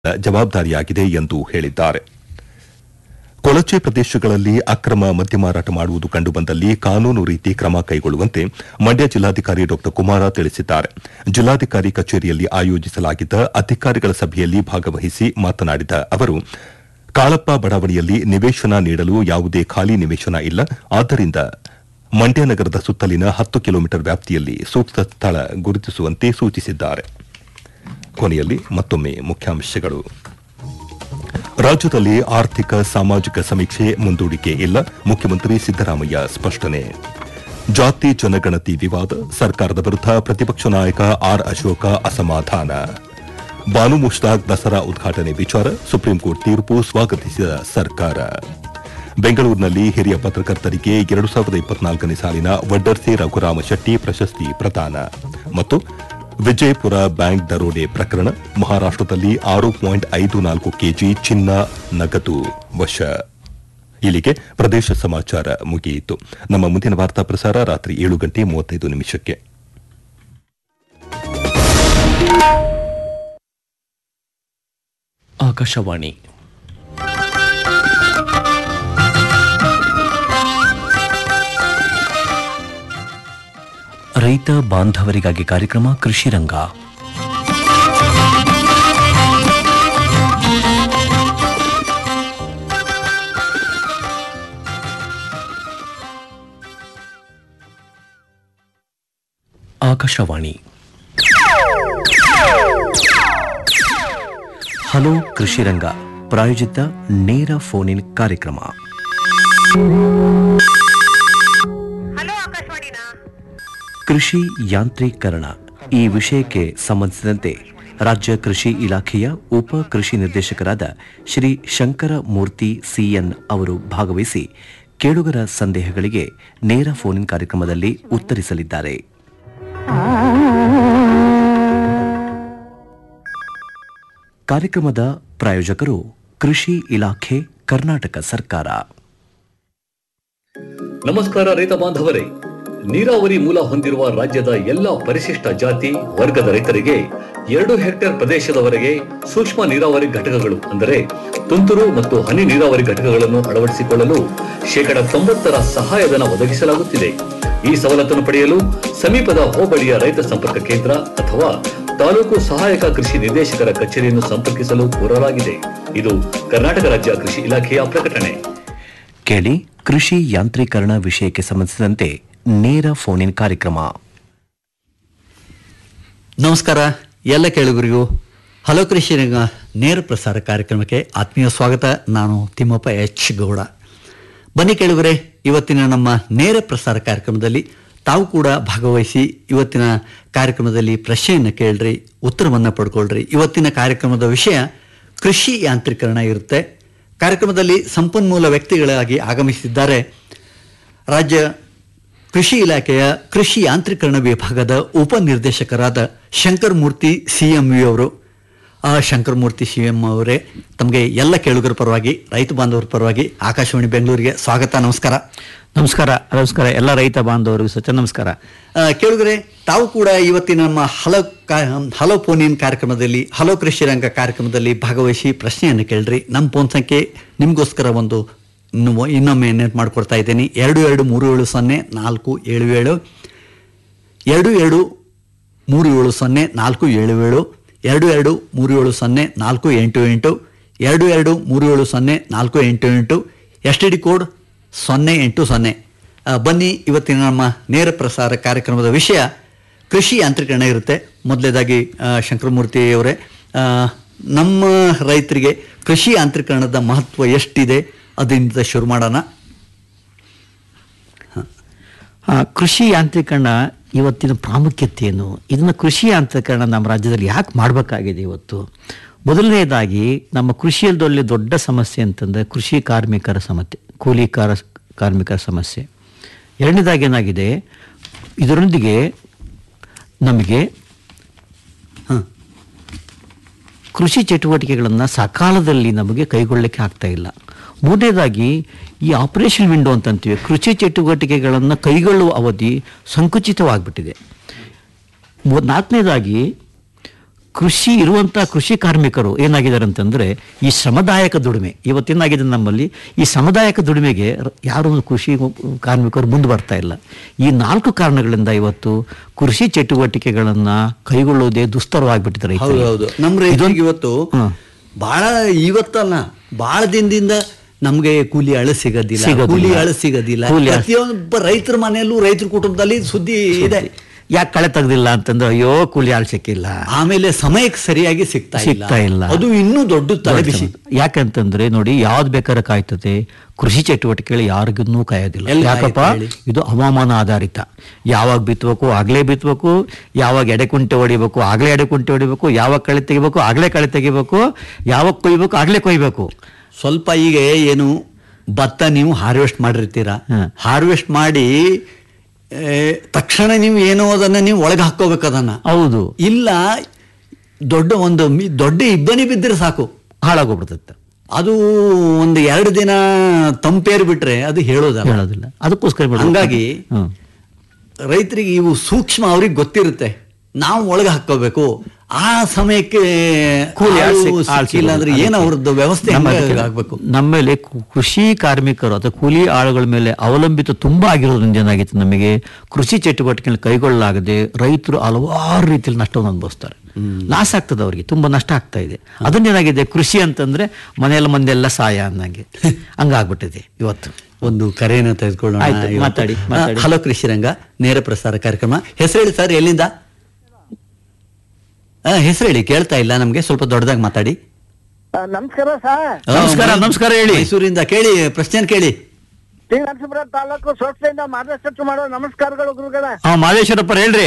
ಜವಾಬ್ದಾರಿಯಾಗಿದೆ ಎಂದು ಹೇಳಿದ್ದಾರೆ ಕೊಳಚೆ ಪ್ರದೇಶಗಳಲ್ಲಿ ಅಕ್ರಮ ಮದ್ಯ ಮಾರಾಟ ಮಾಡುವುದು ಕಂಡುಬಂದಲ್ಲಿ ಕಾನೂನು ರೀತಿ ಕ್ರಮ ಕೈಗೊಳ್ಳುವಂತೆ ಮಂಡ್ಯ ಜಿಲ್ಲಾಧಿಕಾರಿ ಡಾ ಕುಮಾರ ತಿಳಿಸಿದ್ದಾರೆ ಜಿಲ್ಲಾಧಿಕಾರಿ ಕಚೇರಿಯಲ್ಲಿ ಆಯೋಜಿಸಲಾಗಿದ್ದ ಅಧಿಕಾರಿಗಳ ಸಭೆಯಲ್ಲಿ ಭಾಗವಹಿಸಿ ಮಾತನಾಡಿದ ಅವರು ಕಾಳಪ್ಪ ಬಡಾವಣೆಯಲ್ಲಿ ನಿವೇಶನ ನೀಡಲು ಯಾವುದೇ ಖಾಲಿ ನಿವೇಶನ ಇಲ್ಲ ಆದ್ದರಿಂದ ಮಂಡ್ಯ ನಗರದ ಸುತ್ತಲಿನ ಹತ್ತು ಕಿಲೋಮೀಟರ್ ವ್ಯಾಪ್ತಿಯಲ್ಲಿ ಸೂಕ್ತ ಸ್ಥಳ ಗುರುತಿಸುವಂತೆ ಸೂಚಿಸಿದ್ದಾರೆ ಕೊನೆಯಲ್ಲಿ ಮತ್ತೊಮ್ಮೆ ಮುಖ್ಯಾಂಶಗಳು ರಾಜ್ಯದಲ್ಲಿ ಆರ್ಥಿಕ ಸಾಮಾಜಿಕ ಸಮೀಕ್ಷೆ ಮುಂದೂಡಿಕೆ ಇಲ್ಲ ಮುಖ್ಯಮಂತ್ರಿ ಸಿದ್ದರಾಮಯ್ಯ ಸ್ಪಷ್ಟನೆ ಜಾತಿ ಜನಗಣತಿ ವಿವಾದ ಸರ್ಕಾರದ ವಿರುದ್ಧ ಪ್ರತಿಪಕ್ಷ ನಾಯಕ ಆರ್ ಅಶೋಕ ಅಸಮಾಧಾನ ಬಾನು ಮುಷ್ತಾಕ್ ದಸರಾ ಉದ್ಘಾಟನೆ ವಿಚಾರ ಸುಪ್ರೀಂಕೋರ್ಟ್ ತೀರ್ಪು ಸ್ವಾಗತಿಸಿದ ಸರ್ಕಾರ ಬೆಂಗಳೂರಿನಲ್ಲಿ ಹಿರಿಯ ಪತ್ರಕರ್ತರಿಗೆ ಎರಡು ಸಾವಿರದ ಇಪ್ಪತ್ನಾಲ್ಕನೇ ಸಾಲಿನ ವಡ್ಡರ್ಸಿ ರಘುರಾಮ ಶೆಟ್ಟಿ ಪ್ರಶಸ್ತಿ ಪ್ರದಾನ ಮತ್ತು ವಿಜಯಪುರ ಬ್ಯಾಂಕ್ ದರೋಡೆ ಪ್ರಕರಣ ಮಹಾರಾಷ್ಟದಲ್ಲಿ ಆರು ಪಾಯಿಂಟ್ ಐದು ನಾಲ್ಕು ಕೆಜಿ ಚಿನ್ನ ನಗದು ವಶ ಇಲ್ಲಿಗೆ ಪ್ರದೇಶ ಸಮಾಚಾರ ಮುಗಿಯಿತು ನಮ್ಮ ಮುಂದಿನ ವಾರ್ತಾ ಪ್ರಸಾರ ರಾತ್ರಿ ಏಳು ಗಂಟೆ ಮೂವತ್ತೈದು ನಿಮಿಷಕ್ಕೆ ಆಕಾಶವಾಣಿ ರೈತ ಬಾಂಧವರಿಗಾಗಿ ಕಾರ್ಯಕ್ರಮ ಕೃಷಿ ರಂಗ ಆಕಾಶವಾಣಿ ಹಲೋ ಕೃಷಿ ರಂಗ ಪ್ರಾಯೋಜಿತ ನೇರ ಫೋನ್ ಇನ್ ಕಾರ್ಯಕ್ರಮ ಹಲೋ ಆಕಾಶವಾಣಿನಾ ಕೃಷಿ ಯಾಂತ್ರೀಕರಣ ಈ ವಿಷಯಕ್ಕೆ ಸಂಬಂಧಿಸಿದಂತೆ ರಾಜ್ಯ ಕೃಷಿ ಇಲಾಖೆಯ ಉಪ ಕೃಷಿ ನಿರ್ದೇಶಕರಾದ ಶ್ರೀ ಶಂಕರ ಮೂರ್ತಿ ಸಿಎನ್ ಅವರು ಭಾಗವಹಿಸಿ ಕೇಳುಗರ ಸಂದೇಹಗಳಿಗೆ ನೇರ ಫೋನ್ ಇನ್ ಕಾರ್ಯಕ್ರಮದಲ್ಲಿ ಉತ್ತರಿಸಲಿದ್ದಾರೆ ಕಾರ್ಯಕ್ರಮದ ಪ್ರಾಯೋಜಕರು ಕೃಷಿ ಇಲಾಖೆ ಕರ್ನಾಟಕ ಸರ್ಕಾರ ನಮಸ್ಕಾರ ರೈತ ಬಾಂಧವರೇ ನೀರಾವರಿ ಮೂಲ ಹೊಂದಿರುವ ರಾಜ್ಯದ ಎಲ್ಲ ಪರಿಶಿಷ್ಟ ಜಾತಿ ವರ್ಗದ ರೈತರಿಗೆ ಎರಡು ಹೆಕ್ಟೇರ್ ಪ್ರದೇಶದವರೆಗೆ ಸೂಕ್ಷ್ಮ ನೀರಾವರಿ ಘಟಕಗಳು ಅಂದರೆ ತುಂತುರು ಮತ್ತು ಹನಿ ನೀರಾವರಿ ಘಟಕಗಳನ್ನು ಅಳವಡಿಸಿಕೊಳ್ಳಲು ಶೇಕಡ ತೊಂಬತ್ತರ ಸಹಾಯಧನ ಒದಗಿಸಲಾಗುತ್ತಿದೆ ಈ ಸವಲತ್ತನ್ನು ಪಡೆಯಲು ಸಮೀಪದ ಹೋಬಳಿಯ ರೈತ ಸಂಪರ್ಕ ಕೇಂದ್ರ ಅಥವಾ ತಾಲೂಕು ಸಹಾಯಕ ಕೃಷಿ ನಿರ್ದೇಶಕರ ಕಚೇರಿಯನ್ನು ಸಂಪರ್ಕಿಸಲು ಕೋರಲಾಗಿದೆ ಇದು ಕರ್ನಾಟಕ ರಾಜ್ಯ ಕೃಷಿ ಇಲಾಖೆಯ ಪ್ರಕಟಣೆ ಕೇಳಿ ಕೃಷಿ ಯಾಂತ್ರೀಕರಣ ವಿಷಯಕ್ಕೆ ಸಂಬಂಧಿಸಿದಂತೆ ನೇರ ಫೋನ್ ಇನ್ ಕಾರ್ಯಕ್ರಮ ನಮಸ್ಕಾರ ಎಲ್ಲ ಕೇಳುಗರಿಗೂ ಹಲೋ ಕೃಷಿ ರಂಗ ನೇರ ಪ್ರಸಾರ ಕಾರ್ಯಕ್ರಮಕ್ಕೆ ಆತ್ಮೀಯ ಸ್ವಾಗತ ನಾನು ತಿಮ್ಮಪ್ಪ ಎಚ್ ಗೌಡ ಬನ್ನಿ ಕೇಳುಗರೆ ಇವತ್ತಿನ ನಮ್ಮ ನೇರ ಪ್ರಸಾರ ಕಾರ್ಯಕ್ರಮದಲ್ಲಿ ತಾವು ಕೂಡ ಭಾಗವಹಿಸಿ ಇವತ್ತಿನ ಕಾರ್ಯಕ್ರಮದಲ್ಲಿ ಪ್ರಶ್ನೆಯನ್ನು ಕೇಳ್ರಿ ಉತ್ತರವನ್ನು ಪಡ್ಕೊಳ್ರಿ ಇವತ್ತಿನ ಕಾರ್ಯಕ್ರಮದ ವಿಷಯ ಕೃಷಿ ಯಾಂತ್ರೀಕರಣ ಇರುತ್ತೆ ಕಾರ್ಯಕ್ರಮದಲ್ಲಿ ಸಂಪನ್ಮೂಲ ವ್ಯಕ್ತಿಗಳಾಗಿ ಆಗಮಿಸಿದ್ದಾರೆ ರಾಜ್ಯ ಕೃಷಿ ಇಲಾಖೆಯ ಕೃಷಿ ಯಾಂತ್ರೀಕರಣ ವಿಭಾಗದ ಉಪನಿರ್ದೇಶಕರಾದ Shankar Murthy C M V ಅವರು ಆ ಶಂಕರ್ ಮೂರ್ತಿ ಸಿ ಎಂ ಅವರೇ ತಮಗೆ ಎಲ್ಲ ಕೇಳುಗರ ಪರವಾಗಿ ರೈತ ಬಾಂಧವರ ಪರವಾಗಿ ಆಕಾಶವಾಣಿ ಬೆಂಗಳೂರಿಗೆ ಸ್ವಾಗತ ನಮಸ್ಕಾರ ನಮಸ್ಕಾರ ನಮಸ್ಕಾರ ಎಲ್ಲ ರೈತ ಬಾಂಧವರಿಗೂ ಸಚ ನಮಸ್ಕಾರ ಆ, ಕೇಳುಗರೆ ತಾವು ಕೂಡ ಇವತ್ತಿನ ನಮ್ಮ ಹಲೋ ಕಾ ಹಲೋ ಫೋನ್ ಇನ್ ಕಾರ್ಯಕ್ರಮದಲ್ಲಿ ಹಲೋ ಕೃಷಿ ರಂಗ ಕಾರ್ಯಕ್ರಮದಲ್ಲಿ ಭಾಗವಹಿಸಿ ಪ್ರಶ್ನೆಯನ್ನು ಕೇಳ್ರಿ ನಮ್ಮ ಫೋನ್ ಸಂಖ್ಯೆ ನಿಮಗೋಸ್ಕರ ಒಂದು ಇನ್ನು ಇನ್ನೊಮ್ಮೆ ನೆನಪು ಮಾಡ್ಕೊಡ್ತಾ ಇದ್ದೀನಿ ಎರಡು ಎರಡು ಮೂರು ಏಳು ಸೊನ್ನೆ ನಾಲ್ಕು ಏಳು ಏಳು ಎರಡು ಎರಡು ಮೂರು ಏಳು ಸೊನ್ನೆ ನಾಲ್ಕು ಏಳು ಏಳು ಎರಡು ಎರಡು ಮೂರು ಏಳು ಸೊನ್ನೆ ನಾಲ್ಕು ಎಂಟು ಎಂಟು ಎರಡು ಎರಡು ಮೂರು ಏಳು ಸೊನ್ನೆ ನಾಲ್ಕು ಎಂಟು ಎಂಟು ಎಸ್ ಟಿ ಡಿ ಕೋಡ್ ಸೊನ್ನೆ ಎಂಟು ಸೊನ್ನೆ ಆ, ಬನ್ನಿ ಇವತ್ತಿನ ನಮ್ಮ ನೇರ ಪ್ರಸಾರ ಕಾರ್ಯಕ್ರಮದ ವಿಷಯ ಕೃಷಿ ಯಾಂತ್ರೀಕರಣ ಇರುತ್ತೆ ಮೊದಲೇದಾಗಿ ಶಂಕರಮೂರ್ತಿ ಅವರೇ ಆ, ನಮ್ಮ ರೈತರಿಗೆ ಕೃಷಿ ಯಾಂತ್ರೀಕರಣದ ಮಹತ್ವ ಎಷ್ಟಿದೆ ಅದರಿಂದ ಶುರು ಮಾಡೋಣ ಆ, ಕೃಷಿ ಯಾಂತ್ರೀಕರಣ ಇವತ್ತಿನ ಪ್ರಾಮುಖ್ಯತೆ ಏನು ಇದನ್ನು ಕೃಷಿ ಯಾಂತ್ರೀಕರಣ ನಮ್ಮ ರಾಜ್ಯದಲ್ಲಿ ಯಾಕೆ ಮಾಡಬೇಕಾಗಿದೆ ಇವತ್ತು ಮೊದಲನೇದಾಗಿ ನಮ್ಮ ಕೃಷಿಯಲ್ದಲ್ಲಿ ದೊಡ್ಡ ಸಮಸ್ಯೆ ಅಂತಂದರೆ ಕೃಷಿ ಕಾರ್ಮಿಕರ ಸಮಸ್ಯೆ ಕೂಲಿ ಕಾರ ಕಾರ್ಮಿಕರ ಸಮಸ್ಯೆ ಎರಡನೇದಾಗಿ ಏನಾಗಿದೆ ಇದರೊಂದಿಗೆ ನಮಗೆ ಕೃಷಿ ಚಟುವಟಿಕೆಗಳನ್ನು ಸಕಾಲದಲ್ಲಿ ನಮಗೆ ಕೈಗೊಳ್ಳಲಿಕ್ಕೆ ಆಗ್ತಾ ಇಲ್ಲ ಮೂರನೇದಾಗಿ ಈ ಆಪರೇಷನ್ ವಿಂಡೋ ಅಂತಂತೀವಿ ಕೃಷಿ ಚಟುವಟಿಕೆಗಳನ್ನು ಕೈಗೊಳ್ಳುವ ಅವಧಿ ಸಂಕುಚಿತವಾಗಿಬಿಟ್ಟಿದೆ ಮೂ- ನಾಲ್ಕನೇದಾಗಿ ಕೃಷಿ ಇರುವಂತ ಕೃಷಿ ಕಾರ್ಮಿಕರು ಏನಾಗಿದ್ದಾರೆ ಅಂತಂದ್ರೆ ಈ ಶ್ರಮದಾಯಕ ದುಡಿಮೆ ಇವತ್ತೇನಾಗಿದೆ ನಮ್ಮಲ್ಲಿ ಈ ಶ್ರಮದಾಯಕ ದುಡಿಮೆಗೆ ರ- ಯಾರು ಕೃಷಿ ಕಾರ್ಮಿಕರು ಮುಂದೆ ಬರ್ತಾ ಇಲ್ಲ ಈ ನಾಲ್ಕು ಕಾರಣಗಳಿಂದ ಇವತ್ತು ಕೃಷಿ ಚಟುವಟಿಕೆಗಳನ್ನ ಕೈಗೊಳ್ಳುವುದೇ ದುಸ್ತರವಾಗಿಬಿಟ್ಟಿದೆ ಹೌದು ರೈತರಿಗೆ. ಹೌದು ನಮ್ಮ ರೈತರಿಗೆ ಇವತ್ತು ಹ್ಮ್. ಬಹಳ ಇವತ್ತಲ್ಲ ಬಹಳ ದಿನದಿಂದ ನಮ್ಗೆ ಕೂಲಿ ಆಳು ಸಿಗೋದಿಲ್ಲ ಸಿಗೋದಿಲ್ಲ. ಕೂಲಿ ಆಳು ಸಿಗೋದಿಲ್ಲ ಕೂಲಿ ಆಳು- ಪ್ರತಿಯೊಬ್ಬ ರೈತರ ಮನೆಯಲ್ಲೂ ರೈತರ ಕುಟುಂಬದಲ್ಲಿ ಸುದ್ದಿ ಇದೆ ಯಾಕೆ ಕಳೆ ತೆಗ್ದಿಲ್ಲ ಅಂತಂದ್ರೆ ಅಯ್ಯೋ ಕೂಲಿ ಆಳ್ ಸಿಕ್ಕಿಲ್ಲ ಆಮೇಲೆ ಸಮಯಕ್ಕೆ ಸರಿಯಾಗಿ ಸಿಗ್ತಾ ಸಿಗ್ತಾ ಇಲ್ಲ. ಅದು ಇನ್ನೂ ದೊಡ್ಡ ತಲೆಬಿಸಿ ಯಾಕಂತಂದ್ರೆ ನೋಡಿ ಯಾವ್ದು ಬೇಕಾದ್ರೆ ಕಾಯ್ತದೆ ಕೃಷಿ ಚಟುವಟಿಕೆಗಳು ಯಾರಿಗೂ ಕಾಯೋದಿಲ್ಲ ಎಲ್ಲಿ ಯಾಕಪ್ಪ ಕಾಯುತ್ತೆ ಹೇಳಿ? ಇದು ಹವಾಮಾನ ಆಧಾರಿತ ಯಾವಾಗ ಬಿತ್ತಬೇಕು ಆಗ್ಲೇ ಬಿತ್ತಬೇಕು ಯಾವಾಗ ಎಡೆಕುಂಟೆ ಹೊಡಿಬೇಕು ಆಗ್ಲೇ ಎಡೆಕುಂಟೆ ಹೊಡಿಬೇಕು ಯಾವಾಗ ಕಳೆ ತೆಗಿಬೇಕು ಆಗ್ಲೇ ಕಳೆ ತೆಗಿಬೇಕು ಯಾವಾಗ ಕೊಯ್ಬೇಕು ಆಗ್ಲೇ ಕೊಯ್ಬೇಕು ಸ್ವಲ್ಪ ಈಗ ಏನು ಭತ್ತ ನೀವು ಹಾರ್ವೆಸ್ಟ್ ಮಾಡಿರ್ತೀರಾ ಹ್ಮ್. ಹಾರ್ವೆಸ್ಟ್ ಮಾಡಿ ಏ, ತಕ್ಷಣ ನೀವು ಏನೋ ಅದನ್ನ ನೀವು ಒಳಗೆ ಹಾಕೋಬೇಕು ಅದನ್ನ ಹೌದು ಇಲ್ಲ ದೊಡ್ಡ ಒಂದು ಮಿ- ದೊಡ್ಡ ಇಬ್ಬನಿ ಬಿದ್ದರೆ ಸಾಕು ಹಾಳಾಗೋಗ್ಬಿಡ್ತೈತೆ ಅದು ಒಂದು ಎರಡು ದಿನ ತಂಪೇರಿ ಬಿಟ್ರೆ ಅದು ಹೇಳೋದಲ್ಲ ಹೇಳೋದಿಲ್ಲ ಅದಕ್ಕೋಸ್ಕರ ಬಿಡು. ಹಂಗಾಗಿ ಹ್ಮ್. ರೈತರಿಗೆ ಇವು ಸೂಕ್ಷ್ಮ ಅವ್ರಿಗೆ ಗೊತ್ತಿರುತ್ತೆ ನಾವು ಒಳಗೆ ಹಾಕೋಬೇಕು ಆ ಸಮಯಕ್ಕೆ ಕೂಲಿ ಆಳ್ ಆಳು ಸಿಕ್- ಆಳ್ ಸಿಕ್ಕಿಲ್ಲ ಅಂದ್ರೆ ಸಿಗೋದು. ಏನು ಅವ್ರದ್ದು ವ್ಯವಸ್ಥೆ ನಮ್ಮ ಹೆಂಗೆ ಅದಕ್ಕೆ ಆಗ್ಬೇಕು ನಮ್ಮಲ್ಲಿ ಕು- ಕೃಷಿ ಕಾರ್ಮಿಕರು ಅಥವಾ ಕೂಲಿ ಆಳುಗಳ ಮೇಲೆ ಅವಲಂಬಿತ ತುಂಬಾ ಆಗಿರೋದ್ರಿಂದ ಏನಾಗಿತ್ತು ನಮಗೆ ಕೃಷಿ ಚಟುವಟಿಕೆ ಕೈಗೊಳ್ಳಲಾಗದೆ ರೈತರು ಹಲವಾರು ರೀತಿಯಲ್ಲಿ ನಷ್ಟವನ್ನು ಅನುಭವಿಸ್ತಾರೆ ಲಾಸ್ ಆಗ್ತದೆ ಅವರಿಗೆ ತುಂಬಾ ನಷ್ಟ ಆಗ್ತಾ ಇದೆ ಅದನ್ನೇನಾಗಿದೆ ಕೃಷಿ ಅಂತಂದ್ರೆ ಮನೆಯಲ್ಲ ಮಂದೆಲ್ಲ ಸಾಯ ಅನ್ನಂಗೆ ಹಂಗಾಗ್ಬಿಟ್ಟಿದೆ ಇವತ್ತು ಒಂದು ಕರೆಯನ್ನು ತೆಗೆದುಕೊಳ್ಳೋಣ ಆಯ್ತು, ಇವತ್ತು. ಮಾತಾಡಿ, ಮಾತಾಡಿ. ಹಲೋ ಕೃಷಿ ರಂಗ ನೇರ ಪ್ರಸಾರ ಕಾರ್ಯಕ್ರಮ ಹೆಸರು ಹೇಳಿ ಸರ್ ಎಲ್ಲಿಂದ ಆ, ಹೆಸರು ಹೇಳಿ ಕೇಳ್ತಾ ಇಲ್ಲ ನಮ್ಗೆ ಸ್ವಲ್ಪ ದೊಡ್ಡದಾಗಿ ಮಾತಾಡಿ ಆ, ನಮಸ್ಕಾರ ಸರ್ ಆ, ನಮಸ್ಕಾರ, ಮೈ- ನಮಸ್ಕಾರ ಹೇಳಿ. ಮೈಸೂರಿಂದ ಕೇಳಿ ಪ್ರಶ್ನೆ ಕೇಳಿ ಟಿ ನರಸೀಪುರ ತಾಲೂಕು ಸಂಸ್ಥೆಯಿಂದ ಮಾರ್ಗದರ್ಶನ ಮಾಡೋ ನಮಸ್ಕಾರಗಳು ಗುರುಗಳ ಹಾ ಮಾದೇಶ್ವರಪ್ಪ ಹೇಳ್ರಿ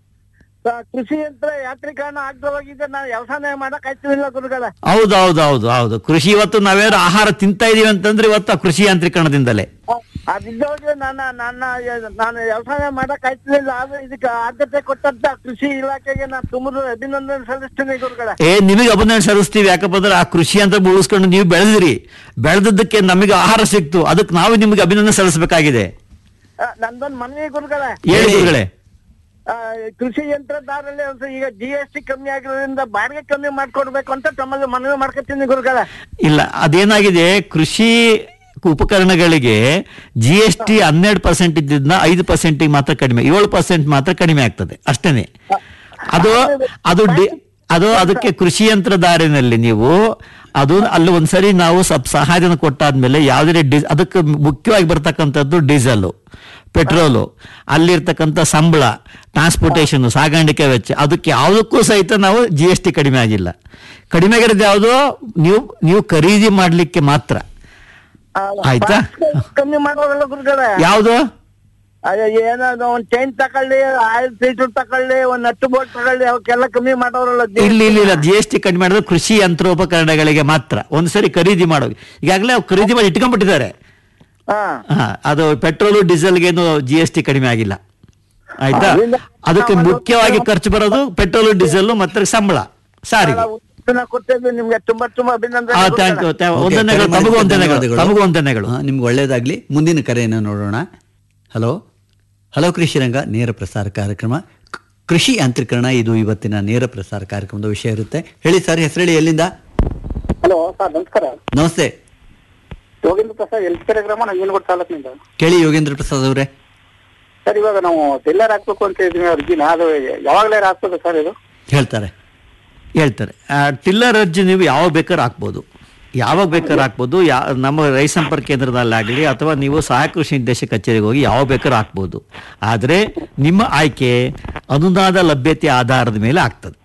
ಆ, ಕೃಷಿ ಯಂತ್ರ ಯಾಂತ್ರೀಕರಣ ಆಗ್ದವಾಗಿದೆ ನಾವು ವ್ಯವಸಾಯ ಮಾಡಕ್ ಆಯ್ತಿಲ್ಲ ಗುರುಗಳ ಹೌದು ಹೌದು ಹೌದು ಹೌದು ಕೃಷಿ ಇವತ್ತು ನಾವೇನಾದ್ರು ಆಹಾರ ತಿಂತಾ ಇದೀವಿ ಅಂತಂದ್ರೆ ಇವತ್ತು ಆ ಕೃಷಿ ಯಾಂತ್ರೀಕರಣದಿಂದಲೇ ಅದಿದ್ದೋಗಿ ನನ್ನ ನನ್ನ ನಾನು ವ್ಯವಸಾಯ ಮಾಡಕ್ ಆಯ್ತಿಲ್ಲ ಆದ್ರೆ ಇದಕ್ಕೆ ಆದ್ಯತೆ ಕೊಟ್ಟಂತ ಕೃಷಿ ಇಲಾಖೆಗೆ ನಾನು ತುಂಬ ಅಭಿನಂದನೆ ಸಲ್ಲಿಸ್ತೀನಿ ಗುರುಗಳ ಏ ನಿಮಗೆ ಅಭಿನಂದನೆ ಸಲ್ಲಿಸ್ತೀವಿ ಯಾಕಪ್ಪ ಅಂದ್ರೆ ಆ ಕೃಷಿ ಅಂತ ಉಳಿಸ್ಕೊಂಡು ನೀವು ಬೆಳೆದಿರಿ ಬೆಳೆದದ್ದಕ್ಕೆ ನಮಗೆ ಆಹಾರ ಸಿಕ್ತು ಅದಕ್ಕೆ ನಾವು ನಿಮಗೆ ಅಭಿನಂದನೆ ಸಲ್ಲಿಸಬೇಕಾಗಿದೆ ಆ, ನಂದೊಂದು ಮನವಿ ಗುರುಗಳ ಹೇಳಿ ಗುರುಗಳೇ ಆ, ಕೃಷಿ ಯಂತ್ರದಾರಲ್ಲಿ ಒಂದು ಈಗ ಜಿ ಎಸ್ ಟಿ ಕಮ್ಮಿ ಆಗಿರೋದ್ರಿಂದ ಬಾಡಿಗೆ ಕಮ್ಮಿ ಮಾಡ್ಕೊಡ್ಬೇಕು ಅಂತ ತಮ್ಮಲ್ಲಿ ಮನವಿ ಮಾಡ್ಕೊತೀನಿ ಗುರುಗಳ ಇಲ್ಲ ಅದೇನಾಗಿದೆ ಕೃಷಿ ಉಪಕರಣಗಳಿಗೆ ಜಿ ಎಸ್ ಟಿ ಹನ್ನೆರಡು ಪರ್ಸೆಂಟ್ ಇದ್ದಿದ್ದನ್ನ ಐದು ಪರ್ಸೆಂಟಿಗೆ ಮಾತ್ರ ಕಡಿಮೆ ಏಳು ಪರ್ಸೆಂಟ್ ಮಾತ್ರ ಕಡಿಮೆ ಆಗ್ತದೆ ಅಷ್ಟೇನೆ ಅದು ಅದು ಡಿ ಅದು ಅದಕ್ಕೆ ಕೃಷಿ ಯಂತ್ರಧಾರಿನಲ್ಲಿ ನೀವು ಅದು ಅಲ್ಲಿ ಒಂದ್ಸರಿ ನಾವು ಸ್ವಲ್ಪ ಸಹಾಯಧನ ಕೊಟ್ಟಾದ್ಮೇಲೆ ಯಾವುದೇ ಡಿ ಅದಕ್ಕೆ ಮುಖ್ಯವಾಗಿ ಬರ್ತಕ್ಕಂಥದ್ದು ಡೀಸೆಲ್ ಪೆಟ್ರೋಲು ಅಲ್ಲಿರ್ತಕ್ಕಂಥ ಸಂಬಳ ಟ್ರಾನ್ಸ್ಪೋರ್ಟೇಷನ್ ಸಾಗಾಣಿಕೆ ವೆಚ್ಚ ಅದಕ್ಕೆ ಯಾವುದಕ್ಕೂ ಸಹಿತ ನಾವು ಜಿ ಎಸ್ ಟಿ ಕಡಿಮೆ ಆಗಿಲ್ಲ ಕಡಿಮೆ ಆಗಿರೋದು ಯಾವುದು ನೀವು ನೀವು ಖರೀದಿ ಮಾಡಲಿಕ್ಕೆ ಮಾತ್ರ ಆ, ಆಯ್ತಾ? parts ಕಮ್ಮಿ ಮಾಡೋರಲ್ಲ ಗುರುಗಳ ಯಾವುದು ಏನಾದ್ರು ಒಂದ್ ಚೈನ್ ತಕೊಳ್ಳಿ ಆಯಿಲ್ ಫಿಲ್ಟರ್ ತಕೊಳ್ಳಿ ಒಂದ್ ನಟ್ಟು ಬೋಲ್ಟ್ ತಗೊಳ್ಳಿ ಅವಕ್ಕೆಲ್ಲ ಕಮ್ಮಿ ಮಾಡೋರಲ್ಲ ಇಲ್ಲ ಇಲ್ಲ ಇಲ್ಲ ಜಿ ಎಸ್ ಟಿ ಕಡಿಮೆ ಮಾಡಿದ್ರೆ ಕೃಷಿ ಯಂತ್ರೋಪಕರಣಗಳಿಗೆ ಮಾತ್ರ ಒಂದ್ಸರಿ ಖರೀದಿ ಮಾಡೋ ಈಗಾಗಲೇ ಅವ್ರು ಖರೀದಿ ಮಾಡಿ ಇಟ್ಕೊಂಡ್ಬಿಟ್ಟಿದ್ದಾರೆ ಹಾ ಹಾ ಅದು ಪೆಟ್ರೋಲು ಡೀಸೆಲ್ಗೇನು ಜಿ ಎಸ್ ಟಿ ಕಡಿಮೆ ಆಗಿಲ್ಲ ಆಯ್ತಾ ಅದರಿಂದ ಅದಕ್ಕೆ ನಾವು ಮುಖ್ಯವಾಗಿ ಖರ್ಚು ಬರೋದು ಪೆಟ್ರೋಲು ಡೀಸೆಲ್ ಮತ್ತೆ ಸಂಬಳ ಸಾರಿಗೆ ಉತ್ತಮ ಕೊಟ್ಟಿದ್ವಿ ನಿಮ್ಗೆ ತುಂಬಾ ತುಂಬಾ ಆ, ಅಭಿನಂದನೆ thank you, thank you. Okay, ವಂದನೆಗಳು ಕರೆ ತಮಗೂ ಮಾಡಿದ್ದಕ್ಕೆ ವಂದನೆಗಳು ಧನ್ಯವಾದಗಳು. ತಮಗೂ ವಂದನೆಗಳು ಹಾ, ನಿಮ್ಗೆ ಒಳ್ಳೇದಾಗ್ಲಿ ಮುಂದಿನ ಕರೆಯನ್ನು ನೋಡೋಣ ಹಲೋ ಹಲೋ ಕೃಷಿ ರಂಗ ನೇರ ಪ್ರಸಾರ ಕಾರ್ಯಕ್ರಮ ಕ್- ಕೃಷಿ ಯಾಂತ್ರೀಕರಣ ಇದು ಇವತ್ತಿನ ನೇರ ಪ್ರಸಾರ ಕಾರ್ಯಕ್ರಮದ ವಿಷಯ ಇರುತ್ತೆ ಹೇಳಿ ಸರ್ ಹೆಸರು ಹೇಳಿ ಎಲ್ಲಿಂದ ಹಲೋ ಸರ್ ನಮಸ್ಕಾರ ನಮಸ್ತೆ ಯೋಗೇಂದ್ರ ಪ್ರಸಾದ್ ಎಲ್ಕೆರೆ ಗ್ರಾಮ ನಂಜನಗೂಡು ತಾಲೂಕಿನಿಂದ ಕೇಳಿ ಯೋಗೇಂದ್ರ ಪ್ರಸಾದ್ ಅವರೇ ಸರ್ ಇವಾಗ ನಾವು ಟೆಲ್ಲರ್ ಹಾಕ್ಬೇಕು ಅಂತ ಇದ್ವಿ ಅರ್ಜಿನ ಅದು ಯಾವಾಗಲೇ ಹಾಕ್ಬೇಕು ಸರ್ ಇದು ಹೇಳ್ತಾರೆ ಹೇಳ್ತಾರೆ ಆ, ಟಿಲ್ಲರ್ ಅರ್ಜಿ ನೀವು ಯಾವಾಗ ಬೇಕಾದ್ರೆ ಹಾಕ್ಬೋದು ಯಾವಾಗ ಬೇಕಾದ್ರೆ ಹಾಕ್ಬೋದು ಯಾ ನಮ್ಮ ರೈತ ಸಂಪರ್ಕ ಕೇಂದ್ರದಲ್ಲಾಗಲಿ ಅಥವಾ ನೀವು ಸಹಾಯಕ ಕೃಷಿ ನಿರ್ದೇಶಕ ಕಚೇರಿಗೆ ಹೋಗಿ ಯಾವಾಗ ಬೇಕಾದ್ರೆ ಹಾಕ್ಬೋದು ಆದರೆ ನಿಮ್ಮ ಆಯ್ಕೆ ಅನುದಾನದ ಲಭ್ಯತೆ ಆಧಾರದ ಮೇಲೆ ಆಗ್ತದೆ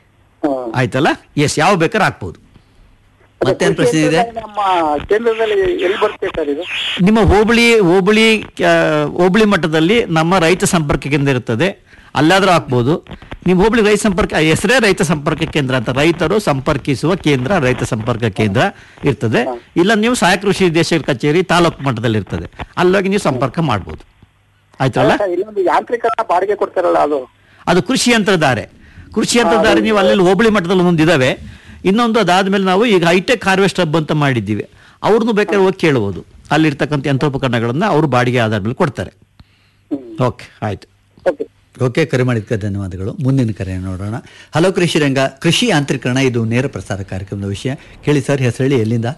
ಆಯ್ತಲ್ಲ ಎಸ್ ಯಾವ ಬೇಕಾದ್ರೆ ಹಾಕ್ಬೋದು ಮತ್ತೇನ್ ಪ್ರಶ್ನೆ ಇದೆ ನಮ್ಮ ಕೇಂದ್ರದಲ್ಲಿ ಎಲ್ಲಿ ಬರುತ್ತೆ ಸರ್ ಇದು ನಿಮ್ಮ ಹೋಬಳಿ ಹೋಬಳಿ ಆ, ಹೋಬಳಿ ಮಟ್ಟದಲ್ಲಿ ನಮ್ಮ ರೈತ ಸಂಪರ್ಕ ಕೇಂದ್ರ ಇರ್ತದೆ ಅಲ್ಲಾದ್ರೂ ಹಾಕ್ಬೋದು ನಿಮ್ಮ ಹೋಬಳಿ ರೈತ ಸಂಪರ್ಕ ಹೆಸರೇ ರೈತ ಸಂಪರ್ಕ ಕೇಂದ್ರ ಅಂತ ರೈತರು ಸಂಪರ್ಕಿಸುವ ಕೇಂದ್ರ ರೈತ ಸಂಪರ್ಕ ಕೇಂದ್ರ ಇರ್ತದೆ ಇಲ್ಲ ನೀವು ಸಹಾಯಕ ಕೃಷಿ ನಿರ್ದೇಶಕರ ಕಚೇರಿ ತಾಲೂಕು ಮಟ್ಟದಲ್ಲಿ ಇರ್ತದೆ ಅಲ್ಲೋಗಿ ನೀವು ಸಂಪರ್ಕ ಮಾಡ್ಬೋದು ಆಯ್ತಲ್ಲ ಸರ್, ಇಲ್ಲೊಂದು ಯಾಂತ್ರಿಕರಣ ಬಾಡಿಗೆ ಕೊಡ್ತಾರಲ್ಲ ಅದು ಅದು ಕೃಷಿ ಯಂತ್ರಧಾರೆ ಕೃಷಿ ಯಂತ್ರಧಾರೆ ನೀವು ಅಲ್ಲಿ ಹೋಬಳಿ ಮಟ್ಟದಲ್ಲಿ ಒಂದೊಂದು ಇದಾವೆ ಇನ್ನೊಂದು ಅದಾದ್ಮೇಲೆ ನಾವು ಈಗ ಹೈಟೆಕ್ ಹಾರ್ವೆಸ್ಟ್ ಹಬ್ ಅಂತ ಮಾಡಿದ್ದೀವಿ ಅವ್ರನ್ನು ಬೇಕಾದ್ರೆ ಹೋಗಿ ಕೇಳ್ಬೋದು ಅಲ್ಲಿರ್ತಕ್ಕಂಥ ಯಂತ್ರೋಪಕರಣಗಳನ್ನ ಅವರು ಬಾಡಿಗೆ ಆಧಾರ ಮೇಲೆ ಕೊಡ್ತಾರೆ ಓಕೆ ಆಯ್ತು ಓಕೆ ಓಕೆ ಕರೆ ಮಾಡಿದ್ದಕ್ಕೆ ಧನ್ಯವಾದಗಳು ಮುಂದಿನ ಕರೆ ನೋಡೋಣ ಹಲೋ ಕೃಷಿ ರಂಗ ಕೃಷಿ ಯಾಂತ್ರೀಕರಣ ಇದು ನೇರ ಪ್ರಸಾರ ಕಾರ್ಯಕ್ರಮದ ವಿಷಯ ಕೇಳಿ ಸರ್ ಹೆಸರು ಹೇಳಿ ಎಲ್ಲಿಂದ